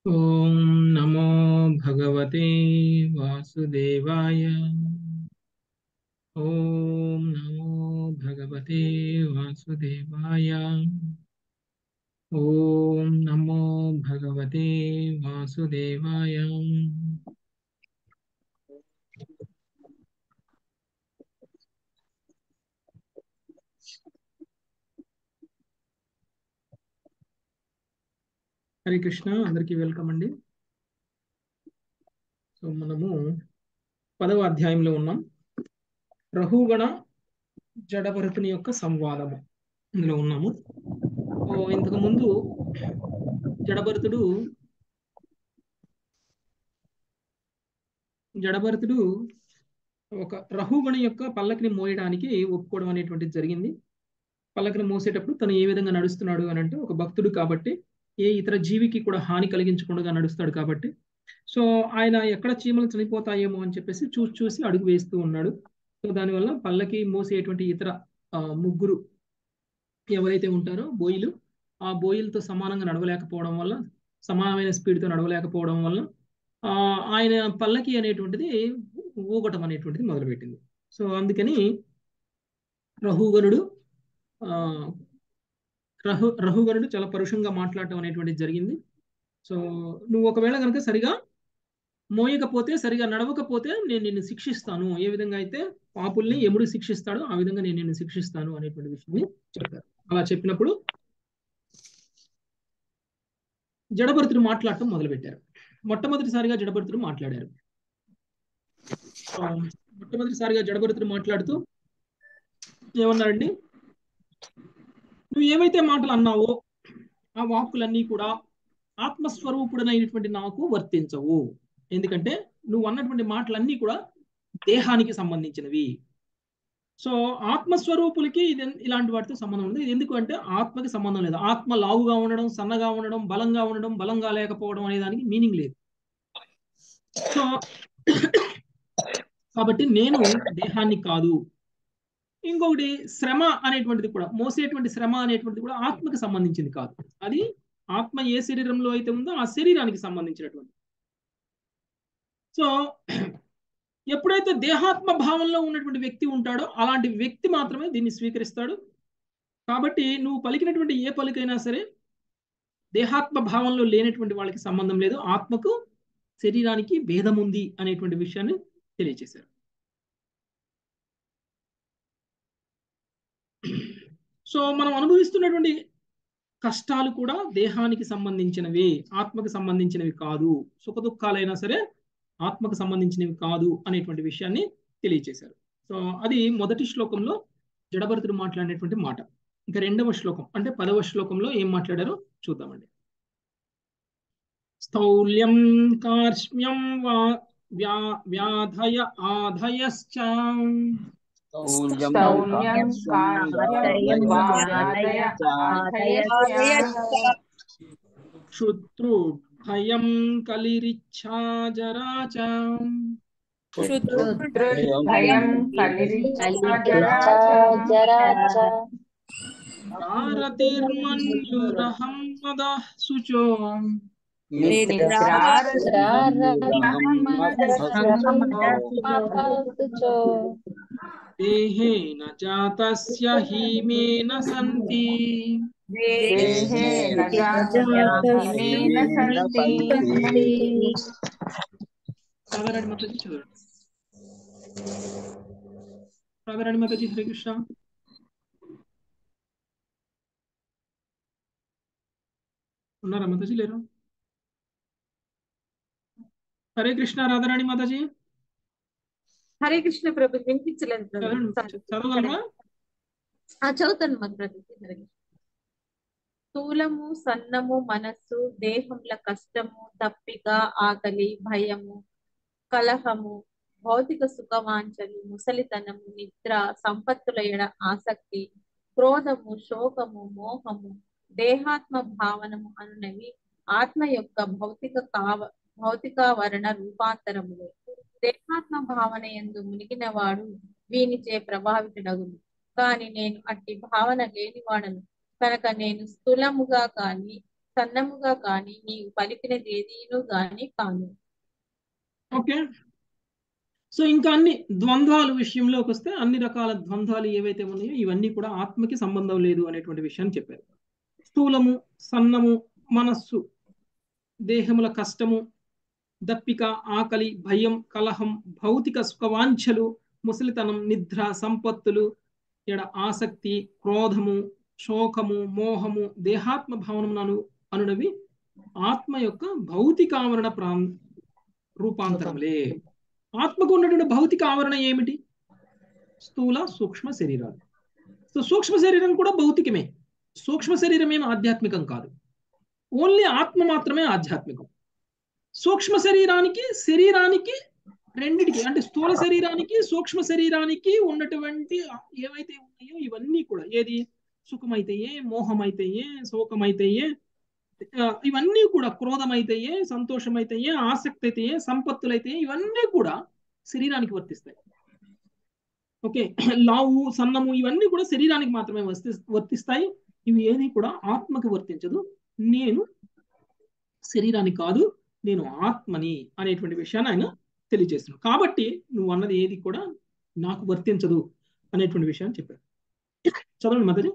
ॐ नमो भगवते वासुदेवाय ॐ नमो भगवते वासुदेवाय ॐ नमो भगवते वासुदेवाय హరే కృష్ణ అందరికీ వెల్కమ్ అండి సో మనము పదవ అధ్యాయంలో ఉన్నాం రహుగణ జడభరతుని యొక్క సంవాదము ఇందులో ఉన్నాము సో ఇంతకు ముందు జడభరతుడు జడభరతుడు ఒక రహుగణ యొక్క పల్లకిని మోయడానికి ఒప్పుకోవడం అనేటువంటిది జరిగింది పల్లకిని మోసేటప్పుడు తను ఏ విధంగా నడుస్తున్నాడు అని అంటే ఒక భక్తుడు కాబట్టి ఏ ఇతర జీవికి కూడా హాని కలిగించకుండా నడుస్తాడు కాబట్టి సో ఆయన ఎక్కడ చీమలు చనిపోతాయేమో అని చెప్పేసి చూసి చూసి అడుగు వేస్తూ ఉన్నాడు సో దానివల్ల పల్లకి మోసేటువంటి ఇతర ముగ్గురు ఎవరైతే ఉంటారో బోయిలు ఆ బోయిలతో సమానంగా నడవలేకపోవడం వల్ల సమానమైన స్పీడ్తో నడవలేకపోవడం వల్ల ఆయన పల్లకి అనేటువంటిది ఊగటం అనేటువంటిది మొదలుపెట్టింది సో అందుకని రహుగనుడు రహు రహుగనుడు చాలా పరుషంగా మాట్లాడటం అనేటువంటిది జరిగింది సో నువ్వు ఒకవేళ కనుక సరిగా మోయకపోతే సరిగా నడవకపోతే నేను నిన్ను శిక్షిస్తాను ఏ విధంగా అయితే పాపుల్ని ఎముడు శిక్షిస్తాడో ఆ విధంగా నేను నిన్ను శిక్షిస్తాను అనేటువంటి విషయాన్ని చెప్పారు అలా చెప్పినప్పుడు జడభరతుడు మాట్లాడటం మొదలుపెట్టారు మొట్టమొదటిసారిగా జడభరతుడు మాట్లాడారు మొట్టమొదటిసారిగా జడభరతుడు మాట్లాడుతూ ఏమన్నారండి నువ్వు ఏవైతే మాటలు అన్నావో ఆ వాక్కులన్నీ కూడా ఆత్మస్వరూపుడనైనటువంటి నాకు వర్తించవు ఎందుకంటే నువ్వు అన్నటువంటి మాటలన్నీ కూడా దేహానికి సంబంధించినవి సో ఆత్మస్వరూపులకి ఇది ఇలాంటి వాటితో సంబంధం ఉంది ఎందుకు అంటే ఆత్మకి సంబంధం లేదు ఆత్మ లావుగా ఉండడం సన్నగా ఉండడం బలంగా ఉండడం బలంగా లేకపోవడం అనే దానికి మీనింగ్ లేదు సో కాబట్టి నేను దేహాన్ని కాదు ఇంకొకటి శ్రమ అనేటువంటిది కూడా మోసేటువంటి శ్రమ అనేటువంటిది కూడా ఆత్మకి సంబంధించింది కాదు అది ఆత్మ ఏ శరీరంలో అయితే ఉందో ఆ శరీరానికి సంబంధించినటువంటి సో ఎప్పుడైతే దేహాత్మ భావంలో ఉన్నటువంటి వ్యక్తి ఉంటాడో అలాంటి వ్యక్తి మాత్రమే దీన్ని స్వీకరిస్తాడు కాబట్టి నువ్వు పలికినటువంటి ఏ పలికైనా సరే దేహాత్మ భావంలో లేనటువంటి వాళ్ళకి సంబంధం లేదు ఆత్మకు శరీరానికి భేదం ఉంది అనేటువంటి విషయాన్ని తెలియజేశారు సో మనం అనుభవిస్తున్నటువంటి కష్టాలు కూడా దేహానికి సంబంధించినవి ఆత్మకు సంబంధించినవి కాదు సుఖ దుఃఖాలైనా సరే ఆత్మకు సంబంధించినవి కాదు అనేటువంటి విషయాన్ని తెలియచేశారు సో అది మొదటి శ్లోకంలో జడభరతుడు మాట్లాడినటువంటి మాట ఇంకా రెండవ శ్లోకం అంటే పదవ శ్లోకంలో ఏం మాట్లాడారో చూద్దామండి స్థౌల్యం కార్ష్మ్యం వా వ్యా వ్యాధయ ఆధయశ్చ క్షుత్రుభయం కలిరిచ్ఛా జరా చ భారతిర్మన్యురహం మద శుచో దేహేన జాతస్య హీమేన సంతి రాధారాణి మాతాజీ చదవండి రాధారాణి మాతాజీ హరే కృష్ణ ఉన్నారా మాతాజీ లేరు హరే కృష్ణ రాధారాణి మాతాజీ హరే కృష్ణ ప్రభు వినిపించలేదు చదవగలరా చదువుతాను మా ప్రభు స్థూలము సన్నము మనస్సు దేహంల కష్టము తప్పిక ఆకలి భయము కలహము భౌతిక సుఖవాంఛలు ముసలితనము నిద్ర సంపత్తుల ఎడ ఆసక్తి క్రోధము శోకము మోహము దేహాత్మ భావనము అనునవి ఆత్మ యొక్క భౌతిక కావ భౌతికావరణ రూపాంతరములు దేహాత్మ భావన ఎందు మునిగిన వాడు వీనిచే ప్రభావితుడగును కాని నేను అట్టి భావన లేనివాడను కనుక నేను స్థూలముగా కాని సన్నముగా కాని నీవు పలికినది ఏదీను గాని కాను ఓకే సో ఇంకా అన్ని ద్వంద్వాల విషయంలోకి వస్తే అన్ని రకాల ద్వంద్వాలు ఏవైతే ఉన్నాయో ఇవన్నీ కూడా ఆత్మకి సంబంధం లేదు అనేటువంటి విషయాన్ని చెప్పారు స్థూలము సన్నము మనస్సు దేహముల కష్టము దప్పిక ఆకలి భయం కలహం భౌతిక సుఖవాంఛలు ముసలితనం నిద్ర సంపత్తులు ఎడ ఆసక్తి క్రోధము శోకము మోహము దేహాత్మ భావనమునను అనునవి ఆత్మ యొక్క భౌతిక ఆవరణ ప్రా రూపాంతరములే ఆత్మకు ఉన్నటువంటి భౌతిక ఆవరణ ఏమిటి స్థూల సూక్ష్మ శరీరాలు సో సూక్ష్మ శరీరం కూడా భౌతికమే సూక్ష్మ శరీరం ఏం ఆధ్యాత్మికం కాదు ఓన్లీ ఆత్మ మాత్రమే ఆధ్యాత్మికం సూక్ష్మ శరీరానికి శరీరానికి రెండిటికి అంటే స్థూల శరీరానికి సూక్ష్మ శరీరానికి ఉన్నటువంటి ఏవైతే ఉన్నాయో ఇవన్నీ కూడా ఏది సుఖమైతేయే మోహమైతేయే శోకమైతేయే ఇవన్నీ కూడా క్రోధమైతేయే సంతోషమైతేయే ఆసక్తి అయితే సంపత్తులైతే ఇవన్నీ కూడా శరీరానికి వర్తిస్తాయి ఓకే లావు సన్నము ఇవన్నీ కూడా శరీరానికి మాత్రమే వర్తి వర్తిస్తాయి ఇవి ఏది కూడా ఆత్మకి వర్తించదు నేను శరీరానికి కాదు నేను ఆత్మని అనేటువంటి విషయాన్ని ఆయన తెలియజేస్తున్నాడు కాబట్టి నువ్వు అన్నది ఏది కూడా నాకు వర్తించదు అనేటువంటి విషయాన్ని చెప్పాడు చదవండి మదరి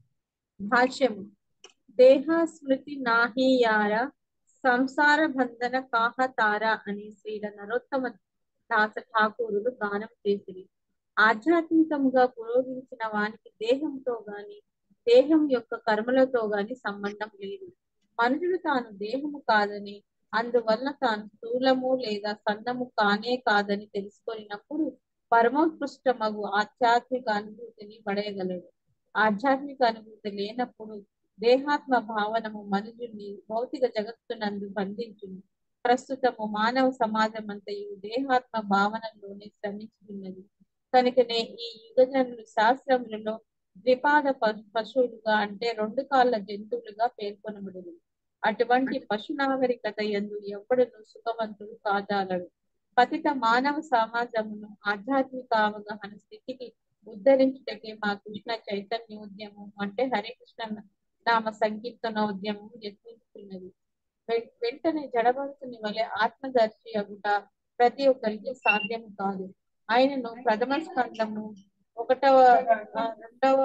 భాష్యము దేహ స్మృతి నాహియార సంసార బంధన కాహతార అని శ్రీల నరోత్తమ దాస ఠాకూరులు గానం చేసిరి ఆధ్యాత్మికంగా పురోగించిన వానికి దేహంతో గాని దేహం యొక్క కర్మలతో గాని సంబంధం లేదు మనుషుడు తాను దేహము కాదని అందువల్ల తాను స్థూలము లేదా సన్నము కానే కాదని తెలుసుకొనినప్పుడు పరమోత్కృష్టమగు ఆధ్యాత్మిక అనుభూతిని పడేయగలడు ఆధ్యాత్మిక అనుభూతి లేనప్పుడు దేహాత్మ భావనము మనుషుల్ని భౌతిక జగత్తునందు బంధించును ప్రస్తుతము మానవ సమాజం అంతయు దేహాత్మ భావనలోనే శ్రమించుతున్నది కనుకనే ఈ యుగజనులు శాస్త్రములలో ద్విపాద పశువులుగా అంటే రెండు కాళ్ళ జంతువులుగా పేర్కొనబడును అటువంటి పశు నాగరికత ఎందు ఎవ్వడును సుఖవంతుడు కాదాలడు పతిత మానవ సమాజమును ఆధ్యాత్మిక అవగాహన స్థితికి ఉద్ధరించుటకే మా కృష్ణ చైతన్యోద్యమం అంటే హరే కృష్ణ నామ సంకీర్తనోద్యమం యత్నిస్తున్నది వెంటనే జడభక్తుని వలె ఆత్మదర్శి అగుట ప్రతి ఒక్కరికి సాధ్యం కాదు ఆయనను ప్రథమ స్కందము ఒకటవ రెండవ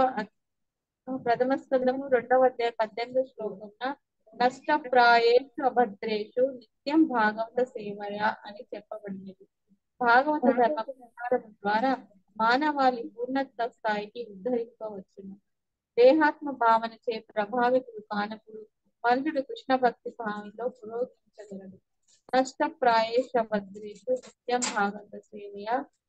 ప్రథమ స్కందము రెండవ అధ్యాయ పద్దెనిమిది శ్లోకమున నష్టప్రాయేషు అభద్రేషు నిత్యం భాగవత సేవయ అని చెప్పబడినది భాగవత ధర్మ ప్రచారం ద్వారా మానవాళి పూర్ణత్వ స్థాయికి ఉద్ధరింపవచ్చును దేహాత్మ భావన చే ప్రభావితుడు కానప్పుడు మనుషుడు కృష్ణ భక్తి భావంలో పురోగమించగలడు నష్టప్రాయేష భద్రేషు నిత్యం భాగవత సేవయ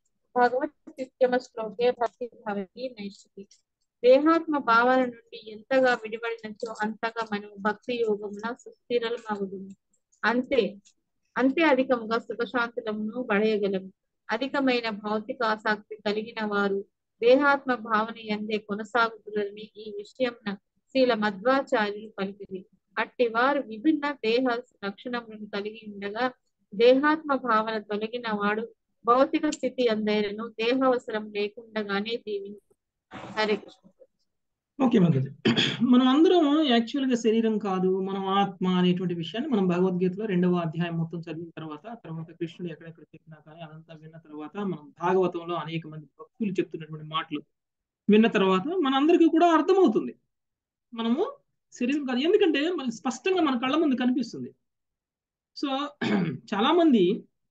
భగవత్యుమ శ్లోకే భక్తి భవతి నైష్టి దేహాత్మ భావన నుండి ఎంతగా విడిపడినచో అంతగా మనం భక్తి యోగమున సుస్థిరమగుదుము అంతే అంతే అధికంగా సుఖశాంతులమును పడేయగలము అధికమైన భౌతిక ఆసక్తి కలిగిన వారు దేహాత్మ భావన ఎందే కొనసాగుతులని ఈ విషయం శ్రీల మధ్వాచార్యులు పలికింది అట్టి వారు విభిన్న దేహ లక్షణములను కలిగి ఉండగా దేహాత్మ భావన తొలగిన వాడు భౌతిక స్థితి అందైనను దేహావసరం లేకుండానే జీవించు హరే కృష్ణ ఓకే మద్దతు మనం అందరం యాక్చువల్ గా శరీరం కాదు మనం ఆత్మ అనేటువంటి విషయాన్ని మనం భగవద్గీతలో రెండవ అధ్యాయం మొత్తం చదివిన తర్వాత తర్వాత కృష్ణుడు ఎక్కడెక్కడ చెప్పినా కానీ అదంతా విన్న తర్వాత మనం భాగవతంలో అనేక మంది భక్తులు చెప్తున్నటువంటి మాటలు విన్న తర్వాత మనందరికీ కూడా అర్థమవుతుంది మనము శరీరం కాదు ఎందుకంటే మనకి స్పష్టంగా మన కళ్ళ ముందు కనిపిస్తుంది సో చాలా మంది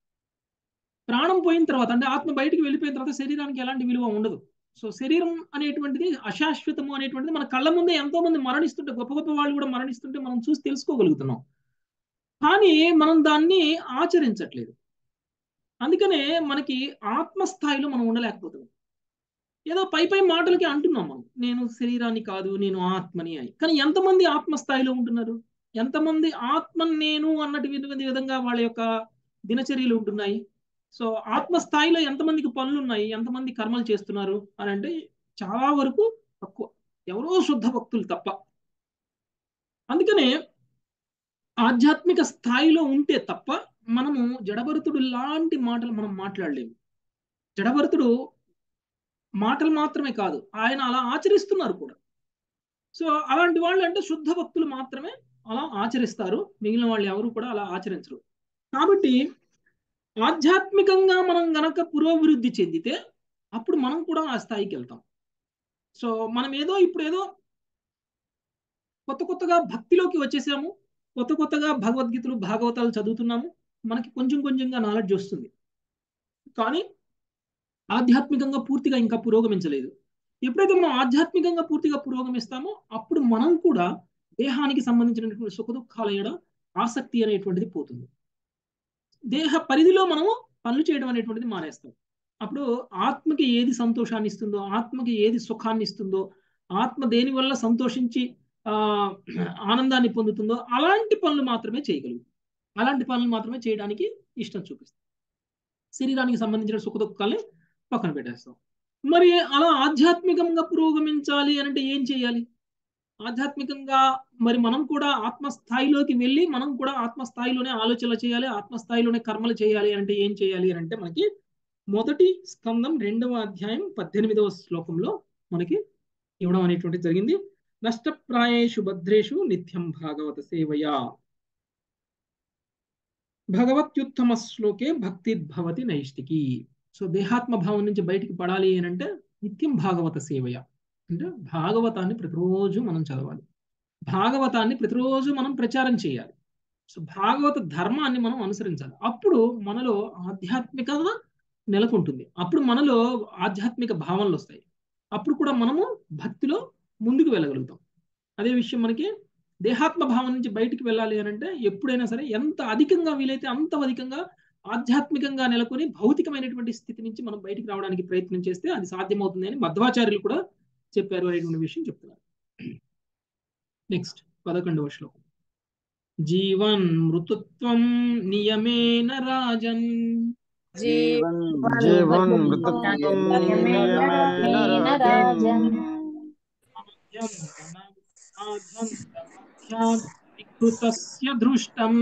ప్రాణం పోయిన తర్వాత అంటే ఆత్మ బయటికి వెళ్ళిపోయిన తర్వాత శరీరానికి ఎలాంటి విలువ ఉండదు సో శరీరం అనేటువంటిది అశాశ్వతము అనేటువంటిది మన కళ్ళ ముందే ఎంతో మంది మరణిస్తుంటే గొప్ప గొప్ప వాళ్ళు కూడా మరణిస్తుంటే మనం చూసి తెలుసుకోగలుగుతున్నాం కానీ మనం దాన్ని ఆచరించట్లేదు అందుకనే మనకి ఆత్మస్థాయిలో మనం ఉండలేకపోతున్నాం ఏదో పై పై మాటలకి అంటున్నాం మనం నేను శరీరాన్ని కాదు నేను ఆత్మని అని కానీ ఎంతమంది ఆత్మస్థాయిలో ఉంటున్నారు ఎంతమంది ఆత్మ నేను అన్నట్టు విధంగా వాళ్ళ యొక్క దినచర్యలు ఉంటున్నాయి సో ఆత్మస్థాయిలో ఎంతమందికి పనులు ఉన్నాయి ఎంతమంది కర్మలు చేస్తున్నారు అని అంటే చాలా వరకు తక్కువ ఎవరో శుద్ధ భక్తులు తప్ప అందుకనే ఆధ్యాత్మిక స్థాయిలో ఉంటే తప్ప మనము జడభరతుడు లాంటి మాటలు మనం మాట్లాడలేము జడభరతుడు మాటలు మాత్రమే కాదు ఆయన అలా ఆచరిస్తున్నారు కూడా సో అలాంటి వాళ్ళు అంటే శుద్ధ భక్తులు మాత్రమే అలా ఆచరిస్తారు మిగిలిన వాళ్ళు ఎవరు కూడా అలా ఆచరించరు కాబట్టి ఆధ్యాత్మికంగా మనం గనక పురోభివృద్ధి చెందితే అప్పుడు మనం కూడా ఆ స్థాయికి వెళ్తాం సో మనం ఏదో ఇప్పుడు ఏదో కొత్త కొత్తగా భక్తిలోకి వచ్చేసాము కొత్త కొత్తగా భగవద్గీతలు భాగవతాలు చదువుతున్నాము మనకి కొంచెం కొంచెంగా నాలెడ్జ్ వస్తుంది కానీ ఆధ్యాత్మికంగా పూర్తిగా ఇంకా పురోగమించలేదు ఎప్పుడైతే మనం ఆధ్యాత్మికంగా పూర్తిగా పురోగమిస్తామో అప్పుడు మనం కూడా దేహానికి సంబంధించినటువంటి సుఖ దుఃఖాల ఎడ ఆసక్తి అనేటువంటిది పోతుంది దేహ పరిధిలో మనము పనులు చేయడం అనేటువంటిది మానేస్తాం అప్పుడు ఆత్మకి ఏది సంతోషాన్ని ఇస్తుందో ఆత్మకి ఏది సుఖాన్ని ఇస్తుందో ఆత్మ దేని వల్ల సంతోషించి ఆ ఆనందాన్ని పొందుతుందో అలాంటి పనులు మాత్రమే చేయగలుగుతాం అలాంటి పనులు మాత్రమే చేయడానికి ఇష్టం చూపిస్తాం శరీరానికి సంబంధించిన సుఖ దుఃఖాలని పక్కన పెట్టేస్తాం మరి అలా ఆధ్యాత్మికంగా పురోగమించాలి అంటే ఏం చేయాలి ఆధ్యాత్మికంగా మరి మనం కూడా ఆత్మస్థాయిలోకి వెళ్ళి మనం కూడా ఆత్మస్థాయిలోనే ఆలోచనలు చేయాలి ఆత్మస్థాయిలోనే కర్మలు చేయాలి అంటే ఏం చేయాలి అంటే మనకి మొదటి స్కందం రెండవ అధ్యాయం పద్దెనిమిదవ శ్లోకంలో మనకి ఇవ్వడం అనేటువంటిది జరిగింది నష్టప్రాయేషు భద్రేషు నిత్యం భాగవత సేవయా భగవత్యుత్తమ శ్లోకే భక్తిర్భవతి నైష్టికి సో దేహాత్మ భావం నుంచి బయటికి పడాలి అని అంటే నిత్యం భాగవత సేవయ అంటే భాగవతాన్ని ప్రతిరోజు మనం చదవాలి భాగవతాన్ని ప్రతిరోజు మనం ప్రచారం చేయాలి సో భాగవత ధర్మాన్ని మనం అనుసరించాలి అప్పుడు మనలో ఆధ్యాత్మికత నెలకొంటుంది అప్పుడు మనలో ఆధ్యాత్మిక భావనలు వస్తాయి అప్పుడు కూడా మనము భక్తిలో ముందుకు వెళ్ళగలుగుతాం అదే విషయం మనకి దేహాత్మ భావం నుంచి బయటికి వెళ్ళాలి అని అంటే ఎప్పుడైనా సరే ఎంత అధికంగా వీలైతే అంత అధికంగా ఆధ్యాత్మికంగా నెలకొని భౌతికమైనటువంటి స్థితి నుంచి మనం బయటికి రావడానికి ప్రయత్నం చేస్తే అది సాధ్యమవుతుంది అని మధ్వాచార్యులు కూడా చెప్పారు అనేటువంటి విషయం చెప్తున్నారు నెక్స్ట్ పదకొండవ శ్లోకం జీవన్ మృతుత్వం నియమేన రాజన్ జీవన్ జీవన్ మృతత్వం నియమేన రాజన్ వికృతస్య దృష్టం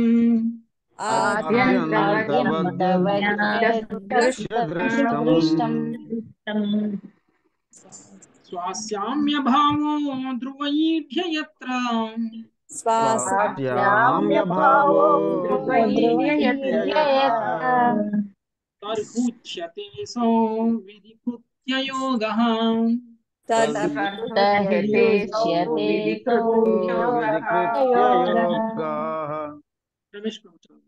దృష్టం స్వాస్యామ్యభావో ధ్రువైఢ్య యత్ర స్వాస్యామ్యభావో తర్హుచ్యతే సో విధికృత్య యోగః రమేష్ ప్రభు చదువు.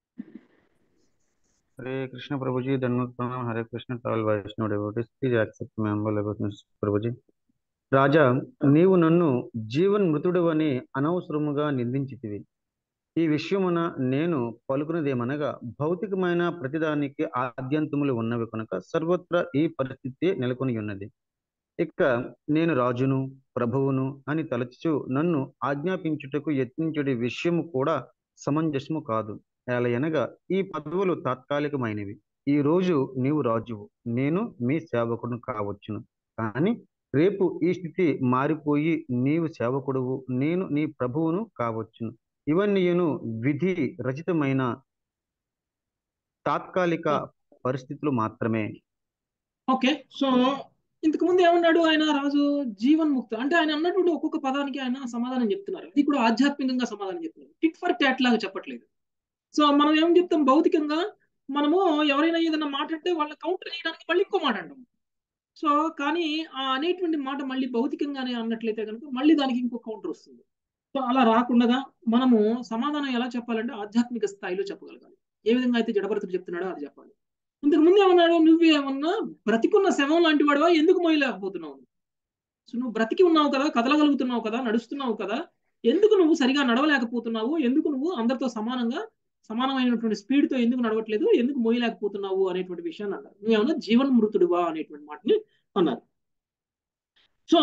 హరే కృష్ణ ప్రభుజీ ధన్యవాద ప్రణామ Hare Krishna travel Vaishnav devotees please accept my humble obeisances ప్రభుజీ రాజా నీవు నన్ను జీవన్ మృతుడు అని అనవసరముగా నిందించితివి ఈ విషయమున నేను పలుకున్నదేమనగా భౌతికమైన ప్రతిదానికి ఆద్యంతములు ఉన్నవి కనుక సర్వత్రా ఈ పరిస్థితి నెలకొని ఉన్నది ఇక నేను రాజును ప్రభువును అని తలచుచు నన్ను ఆజ్ఞాపించుటకు యత్నించుడి విషయము కూడా సమంజసము కాదు ఎలయనగా ఈ పదవులు తాత్కాలికమైనవి ఈ రోజు నీవు రాజువు నేను మీ సేవకుడు కావచ్చును కానీ రేపు ఈ స్థితి మారిపోయి నీవు సేవకుడువు నేను నీ ప్రభువును కావచ్చును ఇవన్నీను విధి రచితమైన తాత్కాలిక పరిస్థితులు మాత్రమే ఓకే సో ఇంతకు ముందు ఏమన్నాడు ఆయన రాజు జీవన్ ముక్త అంటే ఆయన అన్నటువంటి ఒక్కొక్క పదానికి ఆయన సమాధానం చెప్తున్నారు ఇది కూడా ఆధ్యాత్మికంగా సమాధానం చెప్తున్నారు టిట్ ఫర్ ట్యాట్ లాగా చెప్పట్లేదు సో మనం ఏం చెప్తాం భౌతికంగా మనము ఎవరైనా ఏదైనా మాట్లాడితే వాళ్ళ కౌంటర్ చేయడానికి మళ్ళీ ఇంకో మాట అంటాం సో కానీ ఆ అనేటువంటి మాట మళ్ళీ భౌతికంగానే అన్నట్లయితే కనుక మళ్ళీ దానికి ఇంకో కౌంటర్ వస్తుంది సో అలా రాకుండా మనము సమాధానం ఎలా చెప్పాలంటే ఆధ్యాత్మిక స్థాయిలో చెప్పగలగాలి ఏ విధంగా అయితే జడభరతుడు చెప్తున్నాడో అది చెప్పాలి ఇంతకు ముందు ఏమన్నాడు నువ్వేమన్నా బ్రతికున్న శవం లాంటి వాడివా ఎందుకు మోయలేకపోతున్నావు సో నువ్వు బ్రతికి ఉన్నావు కదా కదలగలుగుతున్నావు కదా నడుస్తున్నావు కదా ఎందుకు నువ్వు సరిగా నడవలేకపోతున్నావు ఎందుకు నువ్వు అందరితో సమానంగా సమానమైనటువంటి స్పీడ్తో ఎందుకు నడవట్లేదు ఎందుకు మోయలేకపోతున్నావు అనేటువంటి విషయాన్ని అన్నారు నువ్వేమన్నా జీవన్ మృతుడువా అనేటువంటి మాటని అన్నారు సో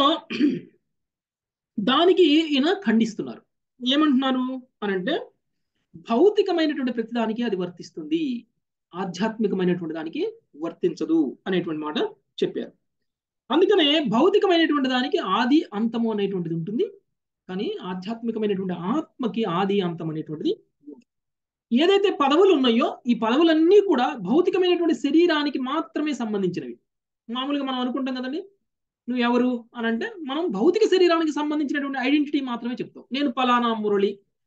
దానికి ఈయన ఖండిస్తున్నారు ఏమంటున్నారు అనంటే భౌతికమైనటువంటి ప్రతిదానికి అది వర్తిస్తుంది ఆధ్యాత్మికమైనటువంటి దానికి వర్తించదు అనేటువంటి మాట చెప్పారు అందుకనే భౌతికమైనటువంటి దానికి ఆది అంతము అనేటువంటిది ఉంటుంది కానీ ఆధ్యాత్మికమైనటువంటి ఆత్మకి ఆది అంతం అనేటువంటిది ఏదైతే పదవులు ఉన్నాయో ఈ పదవులన్నీ కూడా భౌతికమైనటువంటి శరీరానికి మాత్రమే సంబంధించినవి మామూలుగా మనం అనుకుంటాం కదండి నువ్వు ఎవరు అని అంటే మనం భౌతిక శరీరానికి సంబంధించినటువంటి ఐడెంటిటీ మాత్రమే చెప్తాం నేను పలానా మురళి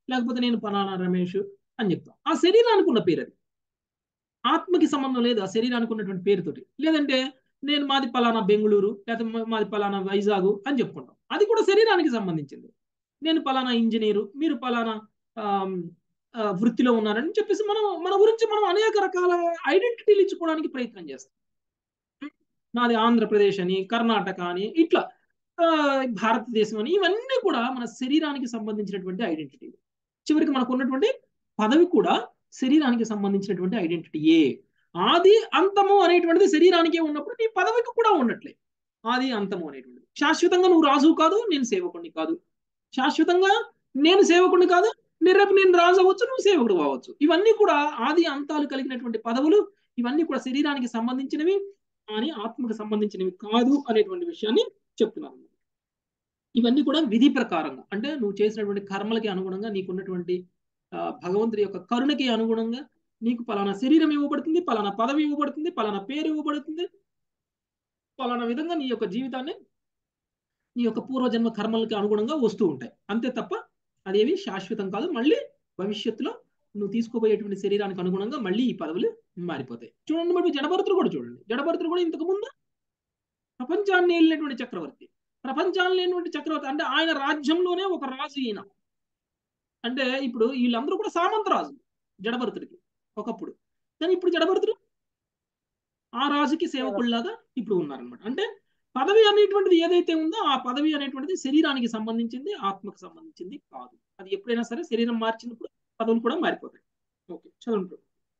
లేకపోతే నేను పలానా రమేష్ అని చెప్తాం ఆ శరీరానికి ఉన్న పేరు అది ఆత్మకి సంబంధం లేదు ఆ శరీరానికి ఉన్నటువంటి పేరుతోటి లేదంటే నేను మాది పలానా బెంగళూరు లేకపోతే మాది పలానా వైజాగ్ అని చెప్పుకుంటాం అది కూడా శరీరానికి సంబంధించింది నేను పలానా ఇంజనీరు మీరు పలానా వృత్తిలో ఉన్నారని చెప్పేసి మనం మన గురించి మనం అనేక రకాల ఐడెంటిటీలు ఇచ్చుకోవడానికి ప్రయత్నం చేస్తాం నాది ఆంధ్రప్రదేశ్ అని కర్ణాటక అని ఇట్లా భారతదేశం అని ఇవన్నీ కూడా మన శరీరానికి సంబంధించినటువంటి ఐడెంటిటీ చివరికి మనకు ఉన్నటువంటి పదవి కూడా శరీరానికి సంబంధించినటువంటి ఐడెంటిటీయే ఆది అంతము అనేటువంటిది శరీరానికే ఉన్నప్పుడు నీ పదవికి కూడా ఉన్నట్లే ఆది అంతము అనేటువంటిది శాశ్వతంగా నువ్వు రాజు కాదు నేను సేవకుడిని కాదు శాశ్వతంగా నేను సేవకుడిని కాదు రేపు నేను రాజు అవ్వచ్చు నువ్వు సేవకుడు కావచ్చు ఇవన్నీ కూడా ఆది అంతాలు కలిగినటువంటి పదవులు ఇవన్నీ కూడా శరీరానికి సంబంధించినవి కానీ ఆత్మకు సంబంధించినవి కాదు అనేటువంటి విషయాన్ని చెప్తున్నాను ఇవన్నీ కూడా విధి ప్రకారంగా అంటే నువ్వు చేసినటువంటి కర్మలకి అనుగుణంగా నీకున్నటువంటి భగవంతుడి యొక్క కరుణకి అనుగుణంగా నీకు పలానా శరీరం ఇవ్వబడుతుంది పలానా పదవి ఇవ్వబడుతుంది పలానా పేరు ఇవ్వబడుతుంది పలానా విధంగా నీ యొక్క జీవితాన్ని నీ యొక్క పూర్వజన్మ కర్మలకి అనుగుణంగా వస్తూ ఉంటాయి అంతే తప్ప అదేవి శాశ్వతం కాదు మళ్ళీ భవిష్యత్తులో నువ్వు తీసుకోబోయేటువంటి శరీరానికి అనుగుణంగా మళ్ళీ ఈ పదవులు మారిపోతాయి చూడండి మరి జడభరతుడు కూడా చూడండి జడభరతుడు కూడా ఇంతకు ముందు ప్రపంచాన్ని వెళ్ళినటువంటి చక్రవర్తి ప్రపంచాన్ని లేనటువంటి చక్రవర్తి అంటే ఆయన రాజ్యంలోనే ఒక రాజు ఈయన అంటే ఇప్పుడు వీళ్ళందరూ కూడా సామంత రాజు జడభరతుడికి ఒకప్పుడు కానీ ఇప్పుడు జడభరతుడు ఆ రాజుకి సేవకుల్లాగా ఇప్పుడు ఉన్నారనమాట అంటే పదవి అనేటువంటిది ఏదైతే ఉందో ఆ పదవి అనేటువంటిది శరీరానికి సంబంధించింది ఆత్మకు సంబంధించింది కాదు అది ఎప్పుడైనా సరే శరీరం మార్చినప్పుడు పదవులు కూడా మారిపోతాయి ఓకే చదవండి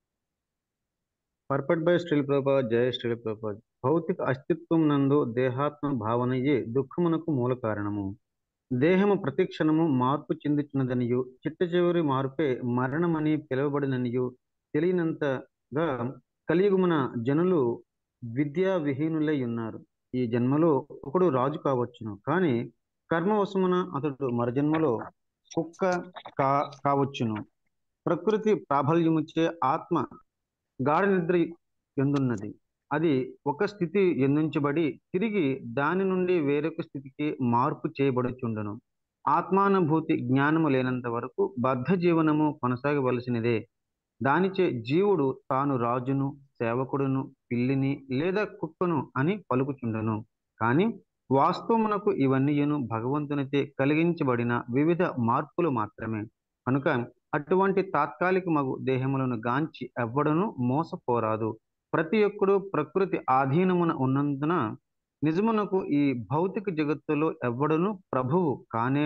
పర్పట్ బై స్టిల్ ప్రభాత్ జయ స్టిల్ ప్రభాత్ భౌతిక అస్తిత్వం నందు దేహాత్మ భావనయే దుఃఖమునకు మూల కారణము దేహము ప్రతి క్షణము మార్పు చెందుతున్నదనియు చిట్ట చివరి మార్పే మరణమని పిలువబడిననియు తెలియనంతగా కలియుగమున జనులు విద్యా విహీనులై ఉన్నారు ఈ జన్మలో ఒకడు రాజు కావచ్చును కానీ కర్మవశమున అతడు మరజన్మలో కుక్క కా కావచ్చును ప్రకృతి ప్రాబల్యముచ్చే ఆత్మ గాఢ నిద్ర ఎందున్నది అది ఒక స్థితి ఎందించబడి తిరిగి దాని నుండి వేరొక స్థితికి మార్పు చేయబడుచుండును ఆత్మానుభూతి జ్ఞానము లేనంత వరకు బద్ధ జీవనము కొనసాగవలసినదే దానిచే జీవుడు తాను రాజును సేవకుడును పిల్లిని లేదా కుక్కను అని పలుకుచుండను కానీ వాస్తవమునకు ఇవన్నీయును భగవంతునితే కలిగించబడిన వివిధ మార్పులు మాత్రమే కనుక అటువంటి తాత్కాలిక మగు దేహములను గాంచి ఎవ్వడను మోసపోరాదు ప్రతి ఒక్కడు ప్రకృతి ఆధీనమున ఉన్నందున నిజమునకు ఈ భౌతిక జగత్తులో ఎవ్వడను ప్రభువు కానే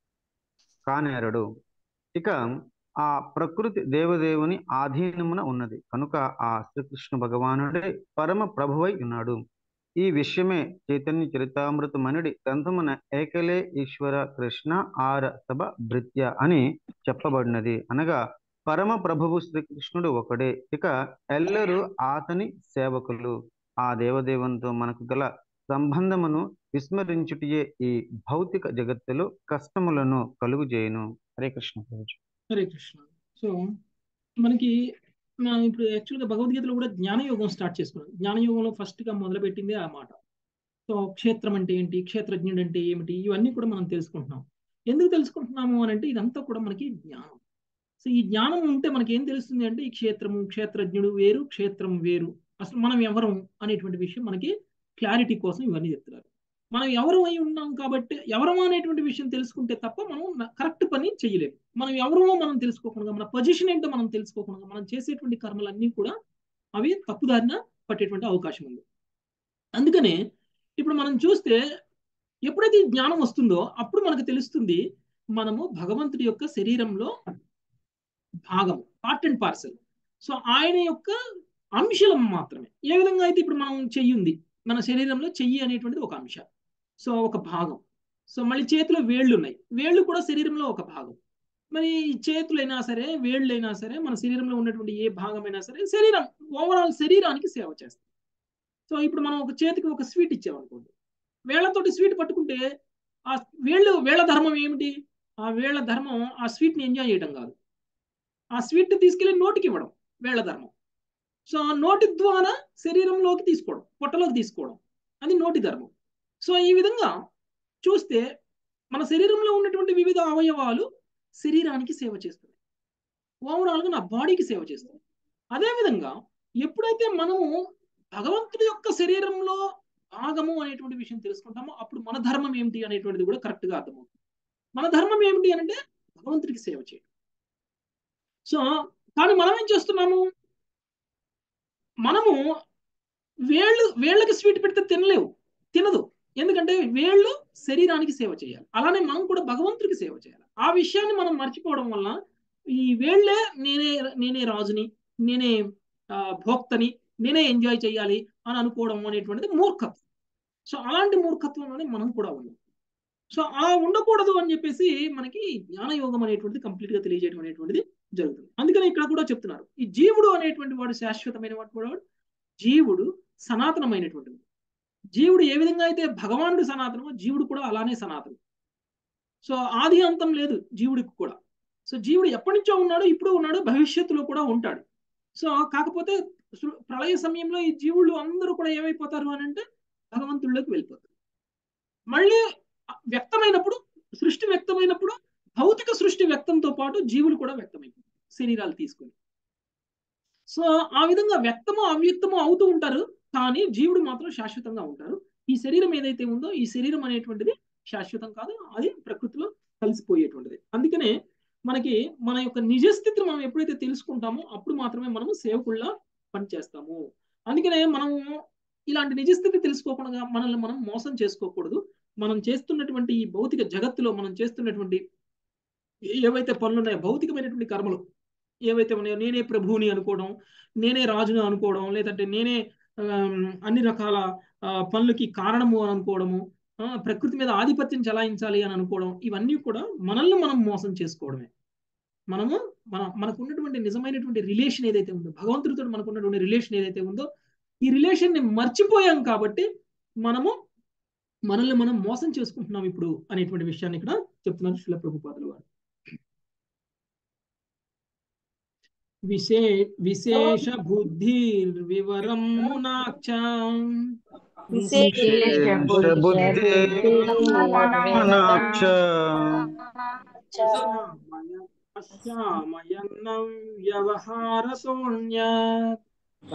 కానేరడు ఇక ఆ ప్రకృతి దేవదేవుని ఆధీనమున ఉన్నది కనుక ఆ శ్రీకృష్ణ భగవానుడే పరమ ప్రభువై ఉన్నాడు ఈ విషయమే చైతన్య చరితామృతమనుడి గ్రంథమున ఏకలే ఈశ్వర కృష్ణ ఆర సభ భృత్య అని చెప్పబడినది అనగా పరమ ప్రభువు శ్రీకృష్ణుడు ఒకడే ఇక ఎల్లరూ అతని సేవకులు ఆ దేవదేవునితో మనకు గల సంబంధమును విస్మరించుటియే ఈ భౌతిక జగత్తులో కష్టములను కలుగు చేయను హరే కృష్ణ ప్రభుజీ హరే కృష్ణ సో మనకి మనం ఇప్పుడు యాక్చువల్గా భగవద్గీతలో కూడా జ్ఞానయోగం స్టార్ట్ చేసుకున్నాం జ్ఞానయోగంలో ఫస్ట్గా మొదలుపెట్టింది ఆ మాట సో క్షేత్రం అంటే ఏంటి క్షేత్రజ్ఞుడు అంటే ఏమిటి ఇవన్నీ కూడా మనం తెలుసుకుంటున్నాం ఎందుకు తెలుసుకుంటున్నాము అని అంటే ఇదంతా కూడా మనకి జ్ఞానం సో ఈ జ్ఞానం ఉంటే మనకి ఏం తెలుస్తుంది అంటే ఈ క్షేత్రము క్షేత్రజ్ఞుడు వేరు క్షేత్రం వేరు అసలు మనం ఎవరం అనేటువంటి విషయం మనకి క్లారిటీ కోసం ఇవన్నీ చెప్తున్నారు మనం ఎవరు అయి ఉన్నాం కాబట్టి ఎవరము అనేటువంటి విషయం తెలుసుకుంటే తప్ప మనం కరెక్ట్ పని చేయలేము మనం ఎవరమో మనం తెలుసుకోకుండా మన పొజిషన్ ఏంటో మనం తెలుసుకోకుండా మనం చేసేటువంటి కర్మలన్నీ కూడా అవి తప్పుదారిన పట్టేటువంటి అవకాశం ఉంది అందుకనే ఇప్పుడు మనం చూస్తే ఎప్పుడైతే ఈ జ్ఞానం వస్తుందో అప్పుడు మనకు తెలుస్తుంది మనము భగవంతుడి యొక్క శరీరంలో భాగం పార్ట్ అండ్ పార్సల్ సో ఆయన యొక్క అంశలం మాత్రమే ఏ విధంగా అయితే ఇప్పుడు మనం చెయ్యి ఉంది మన శరీరంలో చెయ్యి అనేటువంటిది ఒక అంశ సో ఒక భాగం సో మళ్ళీ చేతిలో వేళ్ళు ఉన్నాయి వేళ్ళు కూడా శరీరంలో ఒక భాగం మరి చేతులైనా సరే వేళ్ళైనా సరే మన శరీరంలో ఉన్నటువంటి ఏ భాగమైనా సరే శరీరం ఓవరాల్ శరీరానికి సేవ చేస్తాం సో ఇప్పుడు మనం ఒక చేతికి ఒక స్వీట్ ఇచ్చామనుకోండి వేళ్లతోటి స్వీట్ పట్టుకుంటే ఆ వేళ్ళు వేళ్ల ధర్మం ఏమిటి ఆ వేళ్ల ధర్మం ఆ స్వీట్ని ఎంజాయ్ చేయడం కాదు ఆ స్వీట్ తీసుకెళ్లి నోటికి ఇవ్వడం వేళ్ల ధర్మం సో ఆ నోటి ద్వారా శరీరంలోకి తీసుకోవడం పొట్టలోకి తీసుకోవడం అది నోటి ధర్మం సో ఈ విధంగా చూస్తే మన శరీరంలో ఉన్నటువంటి వివిధ అవయవాలు శరీరానికి సేవ చేస్తుంది ఓవరాల్గా నా బాడీకి సేవ చేస్తుంది అదేవిధంగా ఎప్పుడైతే మనము భగవంతుడి యొక్క శరీరంలో భాగము అనేటువంటి విషయం తెలుసుకుంటామో అప్పుడు మన ధర్మం ఏమిటి అనేటువంటిది కూడా కరెక్ట్గా అర్థమవుతుంది మన ధర్మం ఏమిటి అంటే భగవంతుడికి సేవ చేయడం సో కానీ మనం ఏం చేస్తున్నాము మనము వేళ్ళు వేళ్ళకి స్వీట్ పెడితే తినలేవు తినదు ఎందుకంటే వేళ్ళు శరీరానికి సేవ చేయాలి అలానే మనం కూడా భగవంతుడికి సేవ చేయాలి ఆ విషయాన్ని మనం మర్చిపోవడం వల్ల ఈ వేళ్ళే నేనే నేనే రాజుని నేనే భోక్తని నేనే ఎంజాయ్ చేయాలి అని అనుకోవడం అనేటువంటిది మూర్ఖత్వం సో అలాంటి మూర్ఖత్వంలోనే మనం కూడా ఉన్నాం సో అలా ఉండకూడదు అని చెప్పేసి మనకి జ్ఞానయోగం అనేటువంటిది కంప్లీట్ గా తెలియజేయడం అనేటువంటిది జరుగుతుంది అందుకని ఇక్కడ కూడా చెప్తున్నారు ఈ జీవుడు అనేటువంటి వాడు శాశ్వతమైన వాడు జీవుడు సనాతనమైనటువంటి జీవుడు ఏ విధంగా అయితే భగవానుడు సనాతనమో జీవుడు కూడా అలానే సనాతనం సో ఆది అంతం లేదు జీవుడికి కూడా సో జీవుడు ఎప్పటి నుంచో ఉన్నాడు ఇప్పుడు ఉన్నాడు భవిష్యత్తులో కూడా ఉంటాడు సో కాకపోతే ప్రళయ సమయంలో ఈ జీవులు అందరూ కూడా ఏమైపోతారు అని అంటే భగవంతుల్లోకి వెళ్ళిపోతారు మళ్ళీ వ్యక్తమైనప్పుడు సృష్టి వ్యక్తమైనప్పుడు భౌతిక సృష్టి వ్యక్తంతో పాటు జీవులు కూడా వ్యక్తమైపోతారు శరీరాలు తీసుకొని సో ఆ విధంగా వ్యక్తము అవ్యక్తము అవుతూ ఉంటారు కానీ జీవుడు మాత్రం శాశ్వతంగా ఉంటారు ఈ శరీరం ఏదైతే ఉందో ఈ శరీరం అనేటువంటిది శాశ్వతం కాదు అది ప్రకృతిలో కలిసిపోయేటువంటిది అందుకనే మనకి మన యొక్క నిజస్థితిని మనం ఎప్పుడైతే తెలుసుకుంటామో అప్పుడు మాత్రమే మనము సేవకుల్లా పనిచేస్తాము అందుకనే మనము ఇలాంటి నిజస్థితి తెలుసుకోకుండా మనల్ని మనం మోసం చేసుకోకూడదు మనం చేస్తున్నటువంటి ఈ భౌతిక జగత్తులో మనం చేస్తున్నటువంటి ఏవైతే పనులు ఉన్నాయో భౌతికమైనటువంటి కర్మలు ఏవైతే ఉన్నాయో నేనే ప్రభువుని అనుకోవడం నేనే రాజుని అనుకోవడం లేదంటే నేనే అన్ని రకాల పనులకి కారణము అని అనుకోవడము ప్రకృతి మీద ఆధిపత్యం చలాయించాలి అని అనుకోవడం ఇవన్నీ కూడా మనల్ని మనం మోసం చేసుకోవడమే మనము మన మనకు ఉన్నటువంటి నిజమైనటువంటి రిలేషన్ ఏదైతే ఉందో భగవంతుడితో మనకు ఉన్నటువంటి రిలేషన్ ఏదైతే ఉందో ఈ రిలేషన్ ని మర్చిపోయాం కాబట్టి మనము మనల్ని మనం మోసం చేసుకుంటున్నాం ఇప్పుడు అనేటువంటి విషయాన్ని ఇక్కడ చెప్తున్నారు శిల ప్రభుపాదులు వారు విశే విశేష బుద్ధి వివరం మునాక్ష పశ్యామయన్నం వ్యవహారతోణ్యాత్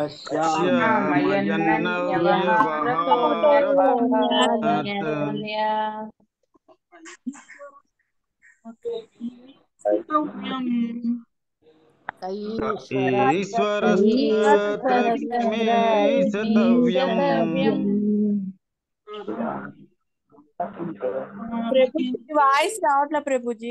వాయిస్ రావట్లే ప్రభుజీ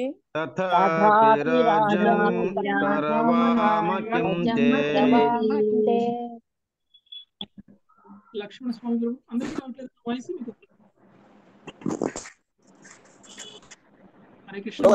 లక్ష్మణ స్వామి గారు అందరికీ రావట్లేదు వాయిస్ మీకు హరే కృష్ణ